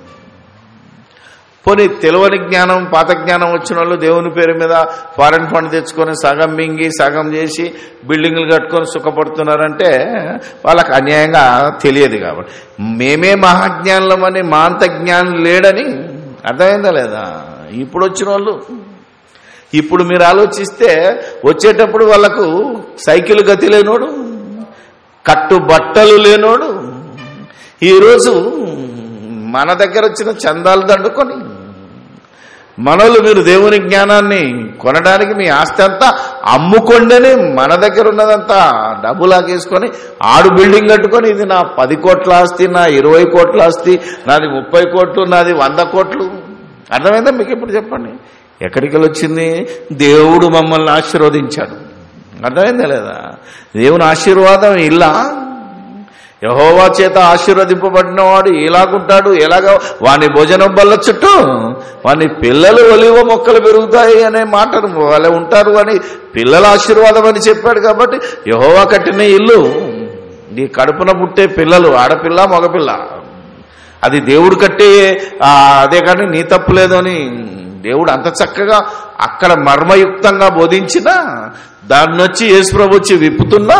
Speaker 1: పోనీ తెలియని జ్ఞానం పాత జ్ఞానం వచ్చిన వాళ్ళు దేవుని పేరు మీద ఫారెన్ ఫండ్ తెచ్చుకొని సగం మింగి సగం చేసి బిల్డింగ్లు కట్టుకొని సుఖపడుతున్నారంటే వాళ్ళకి అన్యాయంగా తెలియదు కాబట్టి మేమే మహాజ్ఞానులమని మా అంత జ్ఞానం లేడని అర్థమైందా లేదా ఇప్పుడు వచ్చిన వాళ్ళు ఇప్పుడు మీరు ఆలోచిస్తే వచ్చేటప్పుడు వాళ్ళకు సైకిల్ గతి లేనోడు కట్టు బట్టలు లేనోడు ఈరోజు మన దగ్గర వచ్చిన చందాలు దండుకొని మనలు మీరు దేవుని జ్ఞానాన్ని కొనడానికి మీ ఆస్తి అంతా అమ్ముకొండని మన దగ్గర ఉన్నదంతా డబ్బు లాగేసుకొని ఆడు బిల్డింగ్ కట్టుకొని ఇది నా పది కోట్ల ఆస్తి నా ఇరవై కోట్ల ఆస్తి నాది ముప్పై కోట్లు నాది వంద కోట్లు అర్థమైందా మీకు ఇప్పుడు చెప్పండి ఎక్కడికి వెళ్ళి వచ్చింది దేవుడు మమ్మల్ని ఆశీర్వదించాడు అర్థమైందా లేదా దేవుని ఆశీర్వాదం ఇలా యహోవా చేత ఆశీర్వదింపబడిన వాడు ఎలాగుంటాడు ఎలాగ వాని భోజనం బల్ల చుట్టూ వాని పిల్లలు ఒలివ మొక్కలు పెరుగుతాయి అనే మాట వాళ్ళే ఉంటారు అని పిల్లల ఆశీర్వాదం అని చెప్పాడు కాబట్టి యహోవా కట్టిన ఇల్లు నీ కడుపున పుట్టే పిల్లలు ఆడపిల్ల మగపిల్ల అది దేవుడు కట్టే ఆ, అదే కానీ నీ తప్పు లేదు అని దేవుడు అంత చక్కగా అక్కడ మర్మయుక్తంగా బోధించినా దాన్ని వచ్చి యేసుప్రభు వచ్చి విప్పుతున్నా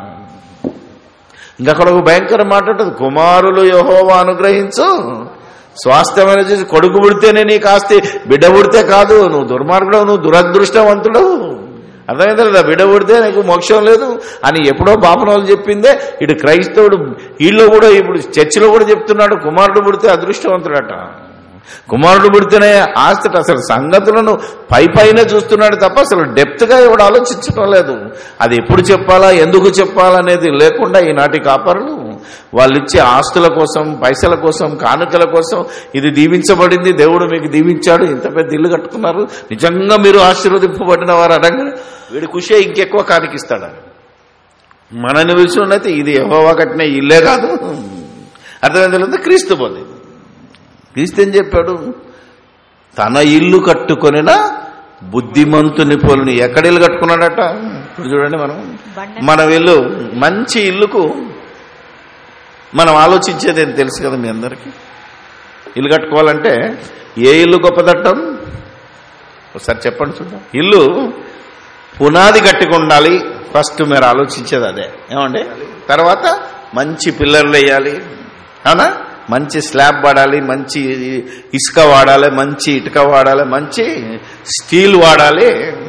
Speaker 1: ఇంకా అక్కడ ఒక భయంకర మాట ఉంటుంది కుమారులు యహోవా అనుగ్రహించు స్వాస్థ్యమైన చేసి కొడుకు పుడితేనే నీకు ఆస్తి బిడ్డ పుడితే కాదు నువ్వు దుర్మార్గుడు నువ్వు దురదృష్టవంతుడు అర్థమైందా లేదా బిడ్డ పుడితే నీకు మోక్షం లేదు అని ఎప్పుడో బాపనోళ్ళు చెప్పిందే ఇటు క్రైస్తవుడు వీళ్ళు కూడా ఇప్పుడు చర్చిలో కూడా చెప్తున్నాడు కుమారుడు పుడితే అదృష్టవంతుడట కుమారుడు పుడితేనే ఆస్తి అసలు సంగతులను పై పైన చూస్తున్నాడు తప్ప అసలు డెప్త్ గా ఎవడు ఆలోచించడం లేదు అది ఎప్పుడు చెప్పాలా ఎందుకు చెప్పాలనేది లేకుండా ఈనాటి కాపరులు వాళ్ళు ఇచ్చే ఆస్తుల కోసం పైసల కోసం కానుకల కోసం ఇది దీవించబడింది దేవుడు మీకు దీవించాడు ఇంత పెద్ద ఇల్లు కట్టుకున్నారు నిజంగా మీరు ఆశీర్వదింపబడిన వారు అనగా వీడి ఖుషే ఇంకెక్కువ కానికిస్తాడు మనని విషయంలో ఇది యెహోవా కట్టిన ఇల్లే కాదు అర్థమైంది క్రీస్తు పోతే క్రీస్తు ఏం చెప్పాడు తన ఇల్లు కట్టుకొనిన బుద్ధిమంతుని పోలుని ఎక్కడ ఇల్లు కట్టుకున్నాడట ఇప్పుడు చూడండి మనం
Speaker 2: బండ
Speaker 1: మన ఇల్లు మంచి ఇల్లుకు మనం ఆలోచించేది ఏం తెలుసు కదా మీ అందరికీ ఇల్లు పునాది గట్టిగా ఉండాలి ఫస్ట్ మీరు ఆలోచించేది అదే ఏమండి తర్వాత మంచి పిల్లర్లు వేయాలి అవునా మంచి స్లాబ్ వాడాలి మంచి ఇసుక వాడాలి మంచి ఇటుక వాడాలి మంచి స్టీల్ వాడాలి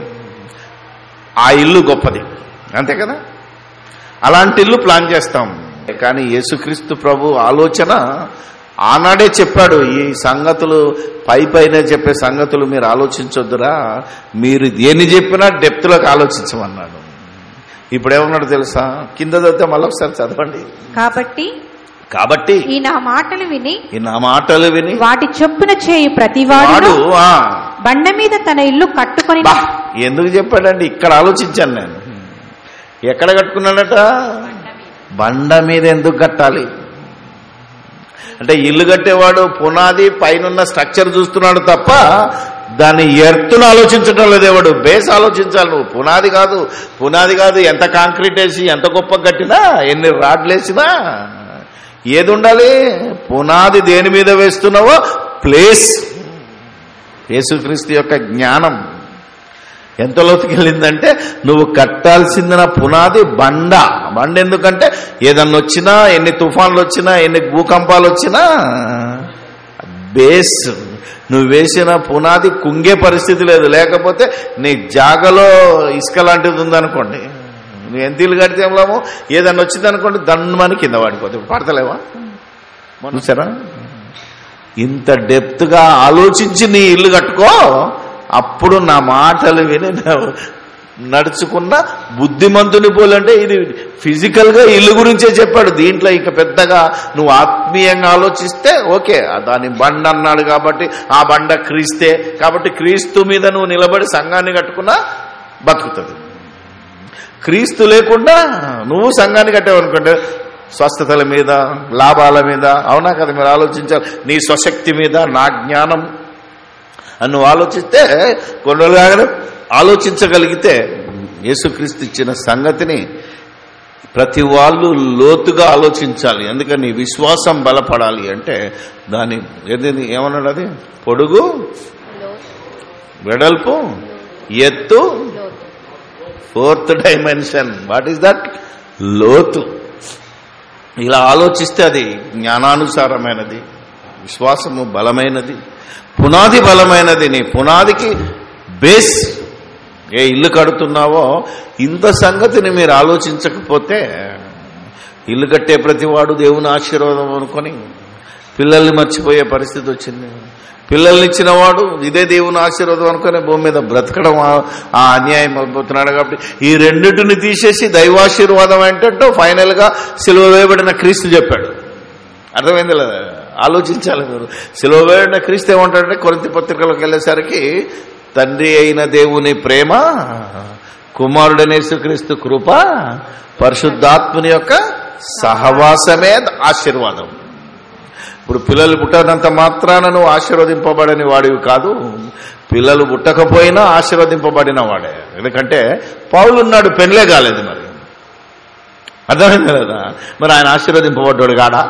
Speaker 1: ఆ ఇల్లు గొప్పది అంతే కదా అలాంటి ఇల్లు ప్లాన్ చేస్తాం కానీ యేసుక్రీస్తు ప్రభు ఆలోచన ఆనాడే చెప్పాడు ఈ సంగతులు పై పైన చెప్పే సంగతులు మీరు ఆలోచించొద్దురా మీరు దేన్ని చెప్పినా డెప్త్లోకి ఆలోచించమన్నాడు ఇప్పుడు ఏమన్నాడు తెలుసా కింద చదివితే మళ్ళొకసారి చదవండి
Speaker 2: కాబట్టి
Speaker 1: కాబట్టి
Speaker 2: ఈ నా మాటలు విని
Speaker 1: ఈ నా మాటలు విని
Speaker 2: వాటి చొప్పున చేయు
Speaker 1: వాడు
Speaker 2: ప్రతివాడు
Speaker 1: ఆ,
Speaker 2: బండ మీద తన ఇల్లు కట్టుకొని
Speaker 1: బా ఎందుకు చెప్పాడండి ఇక్కడ ఆలోచించాను నేను ఎక్కడ కట్టుకున్నాడట బండ మీద ఎందుకు కట్టాలి అంటే ఇల్లు కట్టేవాడు పునాది పైన స్ట్రక్చర్ చూస్తున్నాడు తప్ప దాని ఎర్తును ఆలోచించడం లేదు ఎవడు బేస్ ఆలోచించాలి నువ్వు పునాది కాదు పునాది కాదు ఎంత కాంక్రీట్ వేసి ఎంత గొప్ప కట్టినా ఎన్ని రాడ్లు వేసినా ఏది ఉండాలి పునాది దేని మీద వేస్తున్నావో ప్లేస్ యేసుక్రీస్తు యొక్క జ్ఞానం ఎంత లోతుకెళ్ళిందంటే నువ్వు కట్టాల్సిందిన పునాది బండ బండ ఎందుకంటే ఏదన్నా వచ్చినా ఎన్ని తుఫాన్లు వచ్చినా ఎన్ని భూకంపాలు వచ్చినా బేస్ నువ్వు వేసిన పునాది కుంగే పరిస్థితి లేదు లేకపోతే నీ జాగలో ఇసుక లాంటిది ఉందనుకోండి నువ్వు ఎంత ఇల్లు కడితే ఏం లాభం ఏదన్నా వచ్చిందనుకోండి దండమని కింద పడిపోతుంది పడతలేవా చూసారా ఇంత డెప్త్గా ఆలోచించి నీ ఇల్లు కట్టుకో అప్పుడు నా మాటలు విని నువ్వు నడుచుకున్న బుద్ధిమంతుని పోలంటే ఇది ఫిజికల్ గా ఇల్లు గురించే చెప్పాడు దీంట్లో ఇంకా పెద్దగా నువ్వు ఆత్మీయంగా ఆలోచిస్తే ఓకే ఆ దాని బండ అన్నాడు కాబట్టి ఆ బండ క్రీస్తే కాబట్టి క్రీస్తు మీద నువ్వు నిలబడి సంఘాన్ని కట్టుకున్నా బతుకుతుంది క్రీస్తు లేకుండా నువ్వు సంఘాన్ని కట్టావనుకోండి స్వస్థతల మీద లాభాల మీద అవునా కదా మీరు ఆలోచించాలి నీ స్వశక్తి మీద నా జ్ఞానం అని నువ్వు ఆలోచిస్తే కొన్ని రోజులు కాగానే ఆలోచించగలిగితే యేసుక్రీస్తు ఇచ్చిన సంగతిని ప్రతి వాళ్ళు లోతుగా ఆలోచించాలి ఎందుకని విశ్వాసం బలపడాలి అంటే దాని ఏది ఏమన్నాడు అది పొడుగు వెడల్పు ఎత్తు fourth dimension what is that లోతు ఇలా ఆలోచిస్తే అది జ్ఞానానుసారమైనది విశ్వాసము బలమైనది పునాది బలమైనది నీ పునాదికి బేస్ ఏ ఇల్లు కడుతున్నావో ఇంత సంగతిని మీరు ఆలోచించకపోతే ఇల్లు కట్టే ప్రతివాడు దేవుని ఆశీర్వాదం అనుకొని పిల్లల్ని మర్చిపోయే పరిస్థితి వచ్చింది పిల్లల్ని ఇచ్చినవాడు ఇదే దేవుని ఆశీర్వాదం అనుకుని భూమి మీద బ్రతకడం ఆ- ఆ అన్యాయం అయిపోతున్నాడు కాబట్టి ఈ రెండింటిని తీసేసి దైవాశీర్వాదం ఏంటంటే ఫైనల్ గా సిలువ వేయబడిన క్రీస్తు చెప్పాడు అర్థమైంది లేదా ఆలోచించాలి మీరు సిలువ వేయబడిన క్రీస్తు ఏమంటాడంటే కొరింత పత్రికలోకి వెళ్ళేసరికి తండ్రి అయిన దేవుని ప్రేమ కుమారుడనేసుక్రీస్తు కృప పరిశుద్ధాత్ముని యొక్క సహవాసమే ఆశీర్వాదం ఇప్పుడు పిల్లలు పుట్టనంత మాత్రాన నువ్వు ఆశీర్వదింపబడని వాడివి కాదు పిల్లలు పుట్టకపోయినా ఆశీర్వదింపబడిన వాడే ఎందుకంటే పౌలు ఉన్నాడు పెళ్ళే కాలేదు మరి అర్థమైంది కదా మరి ఆయన ఆశీర్వదింపబడ్డాడు కాడా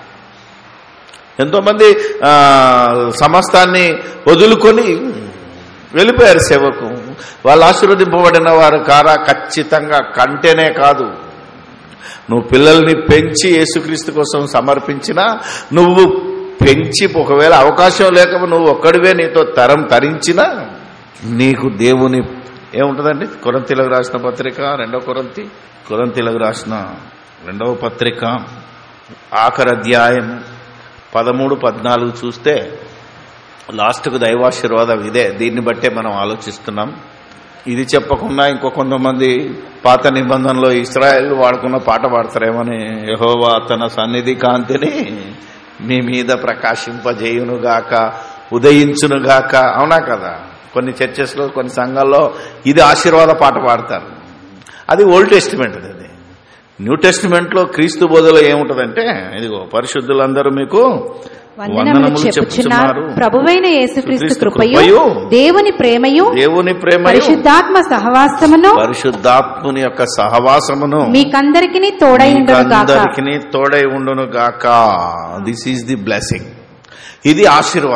Speaker 1: ఎంతోమంది ఆ, సమస్తాన్ని వదులుకొని వెళ్ళిపోయారు సేవకు వాళ్ళు ఆశీర్వదింపబడిన వారు కారా ఖచ్చితంగా కంటేనే కాదు నువ్వు పిల్లల్ని పెంచి యేసుక్రీస్తు కోసం సమర్పించినా నువ్వు పెంచి ఒకవేళ అవకాశం లేక నువ్వు ఒక్కడివే నీతో తరం తరించినా నీకు దేవుని ఏముంటుందండి కొరంతిలకు రాసిన పత్రిక రెండవ కొరంతి కొరంతిలకు రాసిన రెండవ పత్రిక ఆఖరి అధ్యాయం పదమూడు పద్నాలుగు చూస్తే లాస్ట్కు దైవాశీర్వాదం ఇదే దీన్ని బట్టే మనం ఆలోచిస్తున్నాం ఇది చెప్పకుండా ఇంకో కొంతమంది పాత నిబంధనలో ఇస్రాయల్ వాడుకున్న పాట పాడతారేమని యహోవా తన సన్నిధి కాంతిని మీ మీద ప్రకాశింపజేయునుగాక ఉదయించునుగాక అవునా కదా కొన్ని చర్చెస్లో కొన్ని సంఘాల్లో ఇది ఆశీర్వాద పాట పాడతారు అది ఓల్డ్ టెస్టిమెంట్ అది న్యూ టెస్టిమెంట్లో క్రీస్తు బోధలో ఏముంటదంటే ఇదిగో పరిశుద్ధులందరూ మీకు
Speaker 2: వందనములు చెప్పుచున్నారు ప్రభువైన యేసుక్రీస్తు
Speaker 1: క్రీస్తు
Speaker 2: కృపయు
Speaker 1: కృపయు,
Speaker 2: దేవుని ప్రేమయు
Speaker 1: దేవుని ప్రేమ
Speaker 2: పరిశుద్ధాత్మ సహవాసమును
Speaker 1: పరిశుద్ధాత్ముని యొక్క సహవాసమును
Speaker 2: మీకందరికి తోడైండును గాక
Speaker 1: అందరికి తోడై ఉండును గాక దిస్ ఈజ్ ది బ్లెస్సింగ్ ఇది ఆశీర్వాదం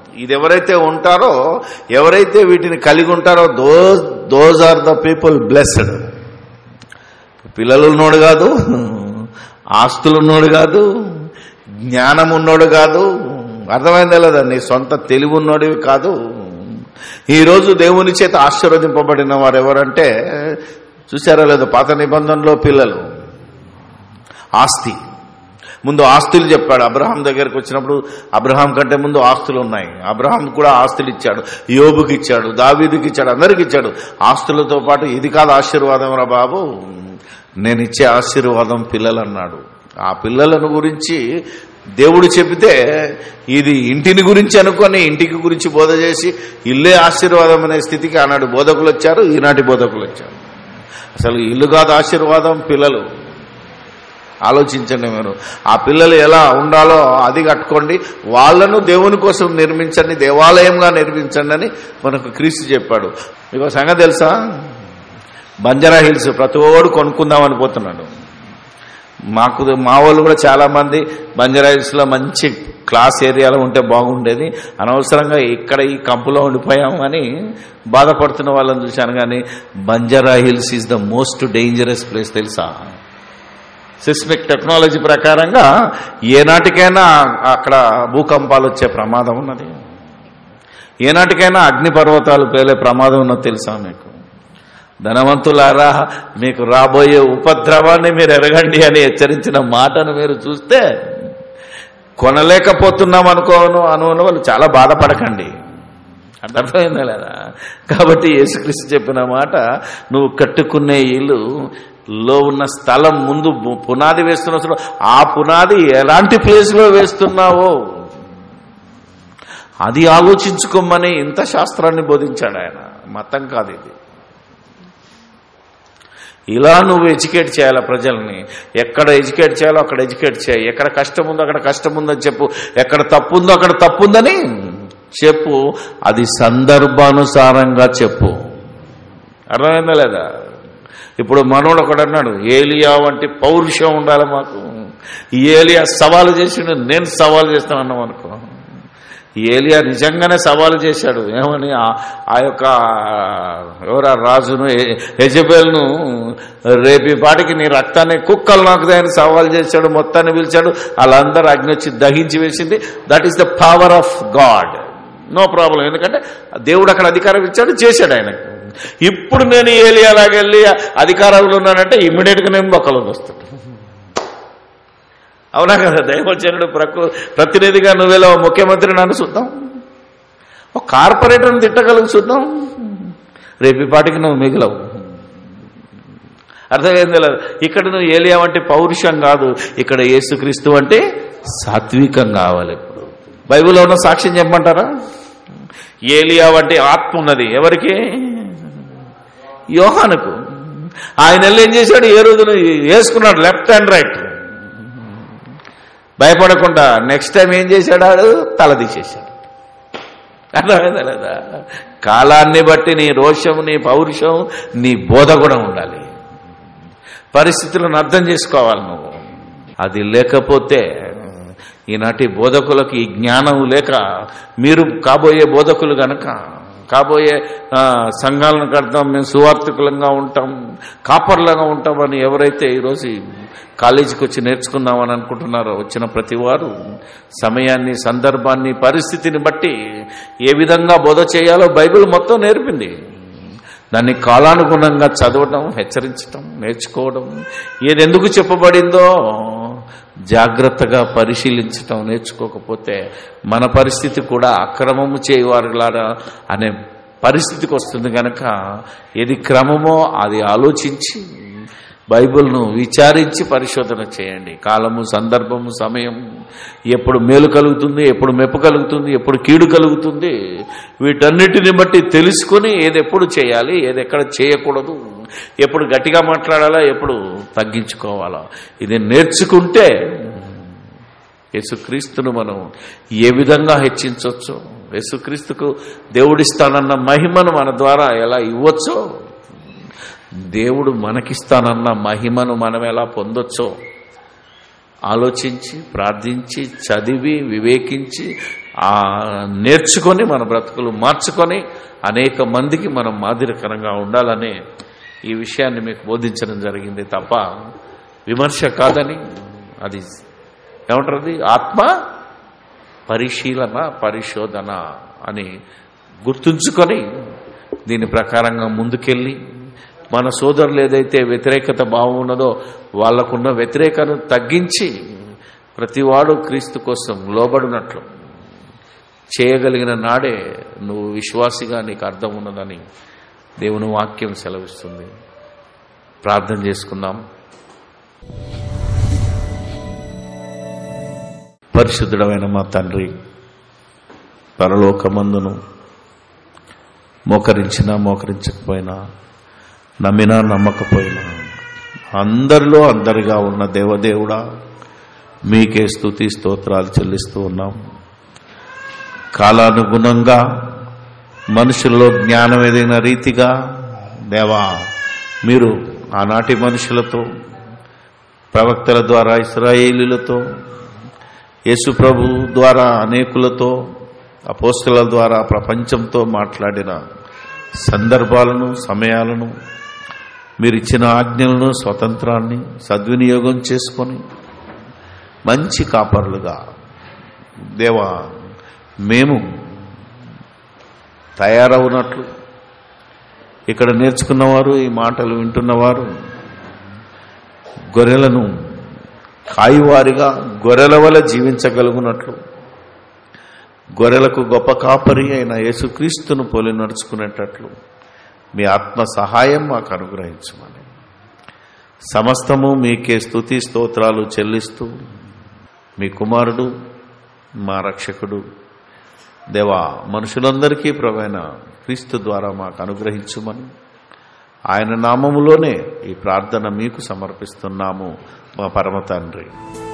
Speaker 1: ఇది ఎవరైతే ఉంటారో ఎవరైతే వీటిని కలిగి ఉంటారో those those are the people blessed పిల్లలు ఉన్నోడు కాదు ఆస్తులు ఉన్నోడు కాదు జ్ఞానం ఉన్నోడు కాదు అర్థమైందా లేదా నీ సొంత తెలివి ఉన్నోడివి కాదు ఈరోజు దేవుని చేత ఆశీర్వదింపబడిన వారు ఎవరంటే చూసారా లేదు పాత నిబంధనలో పిల్లలు ఆస్తి ముందు ఆస్తులు చెప్పాడు అబ్రహాం దగ్గరికి వచ్చినప్పుడు అబ్రహాం కంటే ముందు ఆస్తులు ఉన్నాయి అబ్రహాం కూడా ఆస్తులు ఇచ్చాడు యోబుకి ఇచ్చాడు దావీదుకి ఇచ్చాడు అందరికి ఇచ్చాడు ఆస్తులతో పాటు ఇది కాదు ఆశీర్వాదం రా బాబు నేను ఇచ్చే ఆశీర్వాదం పిల్లలు అన్నాడు ఆ పిల్లలను గురించి దేవుడు చెబితే ఇది ఇంటిని గురించి అనుకొని ఇంటికి గురించి బోధ చేసి ఇల్లే ఆశీర్వాదం అనే స్థితికి ఆనాడు బోధకులు వచ్చారు ఈనాటి బోధకులు వచ్చారు అసలు ఇల్లు కాదు ఆశీర్వాదం పిల్లలు ఆలోచించండి మీరు ఆ పిల్లలు ఎలా ఉండాలో అది కట్టుకోండి వాళ్ళను దేవుని కోసం నిర్మించండి దేవాలయంగా నిర్మించండి అని మనకు క్రీస్తు చెప్పాడు మీకు సంగతి తెలుసా బంజారా హిల్స్ ప్రతి ఓడు కొనుక్కుందామని పోతున్నాడు మాకు మా వాళ్ళు కూడా చాలా మంది బంజారా హిల్స్ లో మంచి క్లాస్ ఏరియాలో ఉంటే బాగుండేది అనవసరంగా ఇక్కడ ఈ కంపులో ఉండిపోయాం అని బాధపడుతున్న వాళ్ళని చూశాను కానీ Banjara hills is the most dangerous place తెలుసా సిస్మిక్ టెక్నాలజీ ప్రకారంగా ఏనాటికైనా అక్కడ భూకంపాలు వచ్చే ప్రమాదం ఉన్నది ఏనాటికైనా అగ్నిపర్వతాలు పేలే ప్రమాదం ఉన్నది తెలుసా మీకు ధనవంతులారా మీకు రాబోయే ఉపద్రవాన్ని మీరు ఎరగండి అని హెచ్చరించిన మాటను మీరు చూస్తే కొనలేకపోతున్నాం అనుకోను అనుకున్న వాళ్ళు చాలా బాధపడకండి అంటే అర్థమైందా లేదా కాబట్టి యేసుక్రీస్తు చెప్పిన మాట నువ్వు కట్టుకునే ఇల్లు లో ఉన్న స్థలం ముందు పు- పునాది వేస్తున్న ఆ పునాది ఎలాంటి ప్లేస్లో వేస్తున్నావో అది ఆలోచించుకోమని ఇంత శాస్త్రాన్ని బోధించాడు ఆయన మతం కాదు ఇది ఇలా నువ్వు ఎడ్యుకేట్ చేయాలి ప్రజల్ని ఎక్కడ ఎడ్యుకేట్ చేయాలో అక్కడ ఎడ్యుకేట్ చేయి ఎక్కడ కష్టం ఉందో అక్కడ కష్టం ఉందని చెప్పు ఎక్కడ తప్పు ఉందో అక్కడ తప్పు ఉందని చెప్పు అది సందర్భానుసారంగా చెప్పు అర్థమైందా లేదా ఇప్పుడు మనోడు ఒకడు అన్నాడు ఏలియా వంటి పౌరుషం ఉండాలి మాకు ఈ ఏలియా సవాలు చేసిండు నేను సవాలు చేస్తాను అన్నాం అనుకో ఈ ఏలియా నిజంగానే సవాలు చేశాడు ఏమని ఆ- ఆ యొక్క ఎవరా రాజును ఎ- యజబేల్ను రేపి పాటికి నీ రక్తాన్ని కుక్కలు నాకుదాయని సవాల్ చేశాడు మొత్తాన్ని పిలిచాడు వాళ్ళందరూ అగ్ని వచ్చి దహించి వేసింది that is the power of God no problem ఎందుకంటే దేవుడు అక్కడ అధికారం ఇచ్చాడు చేశాడు ఆయనకు ఇప్పుడు నేను ఏలియాలాగెళ్ళి అధికారంలో ఉన్నానంటే ఇమ్మీడియట్గా నేను బొక్కలో వస్తాడు అవునా కదా దైవచనుడు ప్రకృ ప్రతినిధిగా నువ్వేలా ఓ ముఖ్యమంత్రి నన్ను చూద్దాం ఒక కార్పొరేటర్ని తిట్టగలుగు చూద్దాం రేపు ఈ పాటికి నువ్వు మిగిలవు అర్థమైంది లేదు ఇక్కడ నువ్వు ఏలియా అంటే పౌరుషం కాదు ఇక్కడ యేసుక్రీస్తు అంటే సాత్వికం కావాలి ఇప్పుడు బైబిల్లో ఉన్న సాక్ష్యం చెప్పమంటారా ఏలియా వంటి ఆత్మ ఉన్నది ఎవరికి యోహానుకు ఆయన వెళ్ళి ఏం చేశాడు ఏ రోజున వేసుకున్నాడు లెఫ్ట్ అండ్ రైట్ భయపడకుండా నెక్స్ట్ టైం ఏం చేశాడు ఆడు తల తీసేశాడు అర్థమైందా లేదా కాలాన్ని బట్టి నీ రోషం నీ పౌరుషం నీ బోధ కూడా ఉండాలి పరిస్థితులను అర్థం చేసుకోవాలి నువ్వు అది లేకపోతే ఈనాటి బోధకులకు ఈ జ్ఞానం లేక మీరు కాబోయే బోధకులు గనక కాబోయే ఆ, సంఘాలను కడతాం మేము సువార్థికులంగా ఉంటాం కాపర్లుగా ఉంటామని ఎవరైతే ఈరోజు ఈ కాలేజీకి వచ్చి నేర్చుకుందామని అనుకుంటున్నారో వచ్చిన ప్రతి వారు సమయాన్ని సందర్భాన్ని పరిస్థితిని బట్టి ఏ విధంగా బోధ చేయాలో బైబిల్ మొత్తం నేర్పింది దాన్ని కాలానుగుణంగా చదవడం హెచ్చరించటం నేర్చుకోవడం ఏది ఎందుకు చెప్పబడిందో జాగ్రత్తగా పరిశీలించటం నేర్చుకోకపోతే మన పరిస్థితి కూడా అక్రమము చేయవారులారా అనే పరిస్థితికి వస్తుంది కనుక ఏది క్రమమో అది ఆలోచించి బైబిల్ను విచారించి పరిశోధన చేయండి కాలము సందర్భము సమయం ఎప్పుడు మేలు కలుగుతుంది ఎప్పుడు మెప్పు కలుగుతుంది ఎప్పుడు కీడు కలుగుతుంది వీటన్నిటిని బట్టి తెలుసుకొని ఏది ఎప్పుడు చేయాలి ఏది ఎక్కడ చేయకూడదు ఎప్పుడు గట్టిగా మాట్లాడాలా ఎప్పుడు తగ్గించుకోవాలా ఇది నేర్చుకుంటే యేసుక్రీస్తును మనం ఏ విధంగా హెచ్చించవచ్చో యేసుక్రీస్తుకు దేవుడిస్తానన్న మహిమను మన ద్వారా ఎలా ఇవ్వచ్చో దేవుడు మనకిస్తానన్న మహిమను మనం ఎలా పొందొచ్చో ఆలోచించి ప్రార్థించి చదివి వివేకించి ఆ నేర్చుకొని మన బ్రతుకులు మార్చుకొని అనేక మందికి మనం మాదిరికరంగా ఉండాలనే ఈ విషయాన్ని మీకు బోధించడం జరిగింది తప్ప విమర్శ కాదని అది ఏమంటారు ఆత్మ పరిశీలన పరిశోధన అని గుర్తుంచుకొని దీని ప్రకారంగా ముందుకెళ్ళి మన సోదరులు ఏదైతే వ్యతిరేకత భావం ఉన్నదో వాళ్లకున్న వ్యతిరేకను తగ్గించి ప్రతివాడు క్రీస్తు కోసం లోబడినట్లు చేయగలిగిన నాడే నువ్వు విశ్వాసిగా నీకు అర్థం ఉన్నదని దేవుని వాక్యం సెలవిస్తుంది ప్రార్థన చేసుకుందాం పరిశుద్ధుడమైన మా తండ్రి పరలోకమందును మోకరించినా మోకరించకపోయినా నమ్మినా నమ్మకపోయినా అందరిలో అందరిగా ఉన్న దేవదేవుడా మీకే స్తుతి స్తోత్రాలు చెల్లిస్తూ ఉన్నాం కాలానుగుణంగా మనుషుల్లో జ్ఞానం ఎదిగిన రీతిగా దేవా మీరు ఆనాటి మనుషులతో ప్రవక్తల ద్వారా ఇస్రాయేలీలతో యేసు ప్రభు ద్వారా అనేకులతో అపోస్తుల ద్వారా ప్రపంచంతో మాట్లాడిన సందర్భాలను సమయాలను మీరు ఇచ్చిన ఆజ్ఞలను స్వతంత్రాన్ని సద్వినియోగం చేసుకొని మంచి కాపరులుగా దేవా మేము తయారవునట్లు ఇక్కడ నేర్చుకున్నవారు ఈ మాటలు వింటున్నవారు గొర్రెలను కాయువారిగా గొర్రెల వల్ల జీవించగలుగునట్లు గొర్రెలకు గొప్ప కాపరి అయిన యేసుక్రీస్తును పోలి నడుచుకునేటట్లు మీ ఆత్మ సహాయం మాకు అనుగ్రహించమని సమస్తము మీకే స్తుతి స్తోత్రాలు చెల్లిస్తూ మీ కుమారుడు మా రక్షకుడు దేవా మనుషులందరికీ ప్రవైన క్రీస్తు ద్వారా మాకు అనుగ్రహించుమని ఆయన నామములోనే ఈ ప్రార్థన మీకు సమర్పిస్తున్నాము మా పరమ తండ్రి